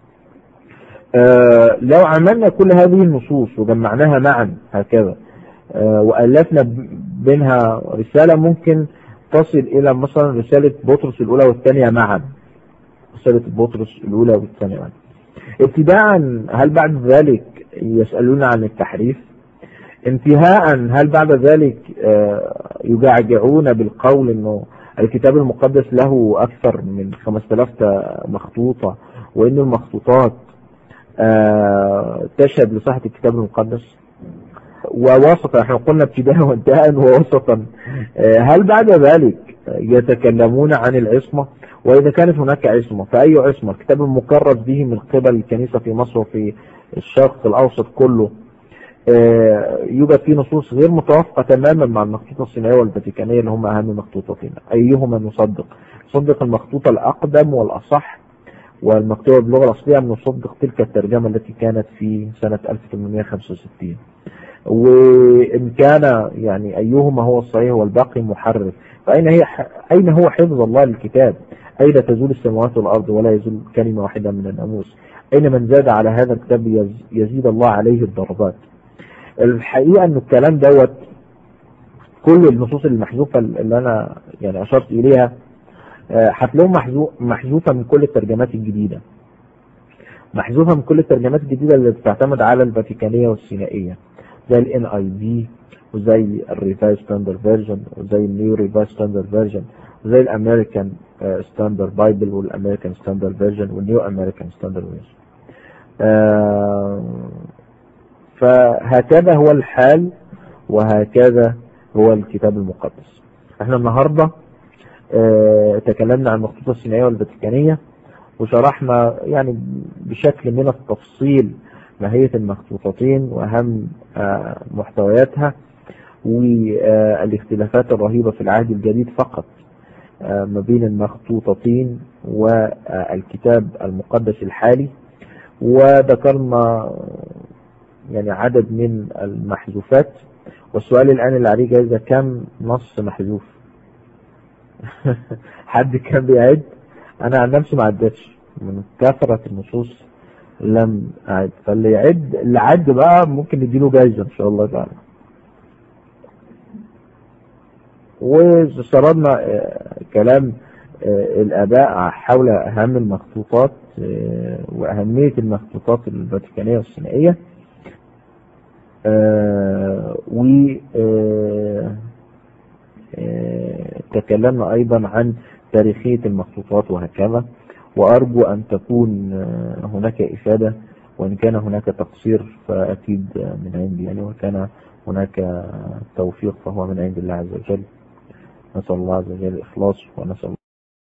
آه، لو عملنا كل هذه النصوص وجمعناها معا هكذا آه، وألفنا ب- بينها رسالة ممكن تصل إلى مثلا رسالة بطرس الأولى والثانية معا رسالة بطرس الأولى والثانية معا ابتداء هل بعد ذلك يسألون عن التحريف انتهاء هل بعد ذلك آه، يجعجعون بالقول انه الكتاب المقدس له اكثر من 5000 مخطوطة وان المخطوطات آه، تشهد لصحة الكتاب المقدس ووسطا احنا قلنا ابتداء وانتهاء ووسطا آه، هل بعد ذلك يتكلمون عن العصمة وإذا كانت هناك عصمة فأي عصمة الكتاب المكرس به من قبل الكنيسة في مصر وفي الشرق الأوسط كله آه، يوجد فيه نصوص غير متوافقة تماما مع المخطوطة الصينية والفاتيكانية اللي هم أهم مخطوطتين أيهما نصدق نصدق المخطوطة الأقدم والأصح والمكتوبة باللغة الأصلية أم نصدق تلك الترجمة التي كانت في سنة 1865 وإن كان يعني أيهما هو الصحيح والباقي محرف فأين هي أين هو حفظ الله للكتاب أين تزول السماوات والأرض ولا يزول كلمة واحدة من الناموس أين من زاد على هذا الكتاب يز- يزيد الله عليه الضربات الحقيقة أن الكلام دوت كل النصوص المحذوفة اللي أنا يعني أشرت إليها آه، هتلاقيهم محذو- محذوفة من كل الترجمات الجديدة محذوفة من كل الترجمات الجديدة اللي بتعتمد على الفاتيكانية والسينائية زي ال NIV وزي الريفايز ستاندرد فيرجن وزي النيو ريفايز ستاندرد فيرجن وزي الامريكان ستاندرد بايبل والامريكان ستاندرد فيرجن والنيو امريكان ستاندرد فيرجن فهكذا هو الحال وهكذا هو الكتاب المقدس احنا النهارده آه، تكلمنا عن المخطوطة السينائية والفاتيكانية وشرحنا يعني بشكل من التفصيل ماهية المخطوطتين وأهم آه، محتوياتها والاختلافات الرهيبة في العهد الجديد فقط آه، ما بين المخطوطتين والكتاب المقدس الحالي وذكرنا يعني عدد من المحذوفات والسؤال الآن اللي عليه جايزة كم نص محذوف حد كان بيعد انا عن نفسي ما عدتش من كثرة النصوص لم أعد فاللي يعد اللي عد بقى ممكن نديله جايزة إن شاء الله تعالى وسردنا آه، كلام آه، الآباء حول أهم المخطوطات آه، وأهمية المخطوطات الفاتيكانية والسينائية و تكلمنا أيضا عن تاريخية المخطوطات وهكذا وأرجو أن تكون هناك إفادة وإن كان هناك تقصير فأكيد من عندي يعني وكان هناك توفيق فهو من عند الله عز وجل نسأل الله عز وجل الإخلاص ونسأل الله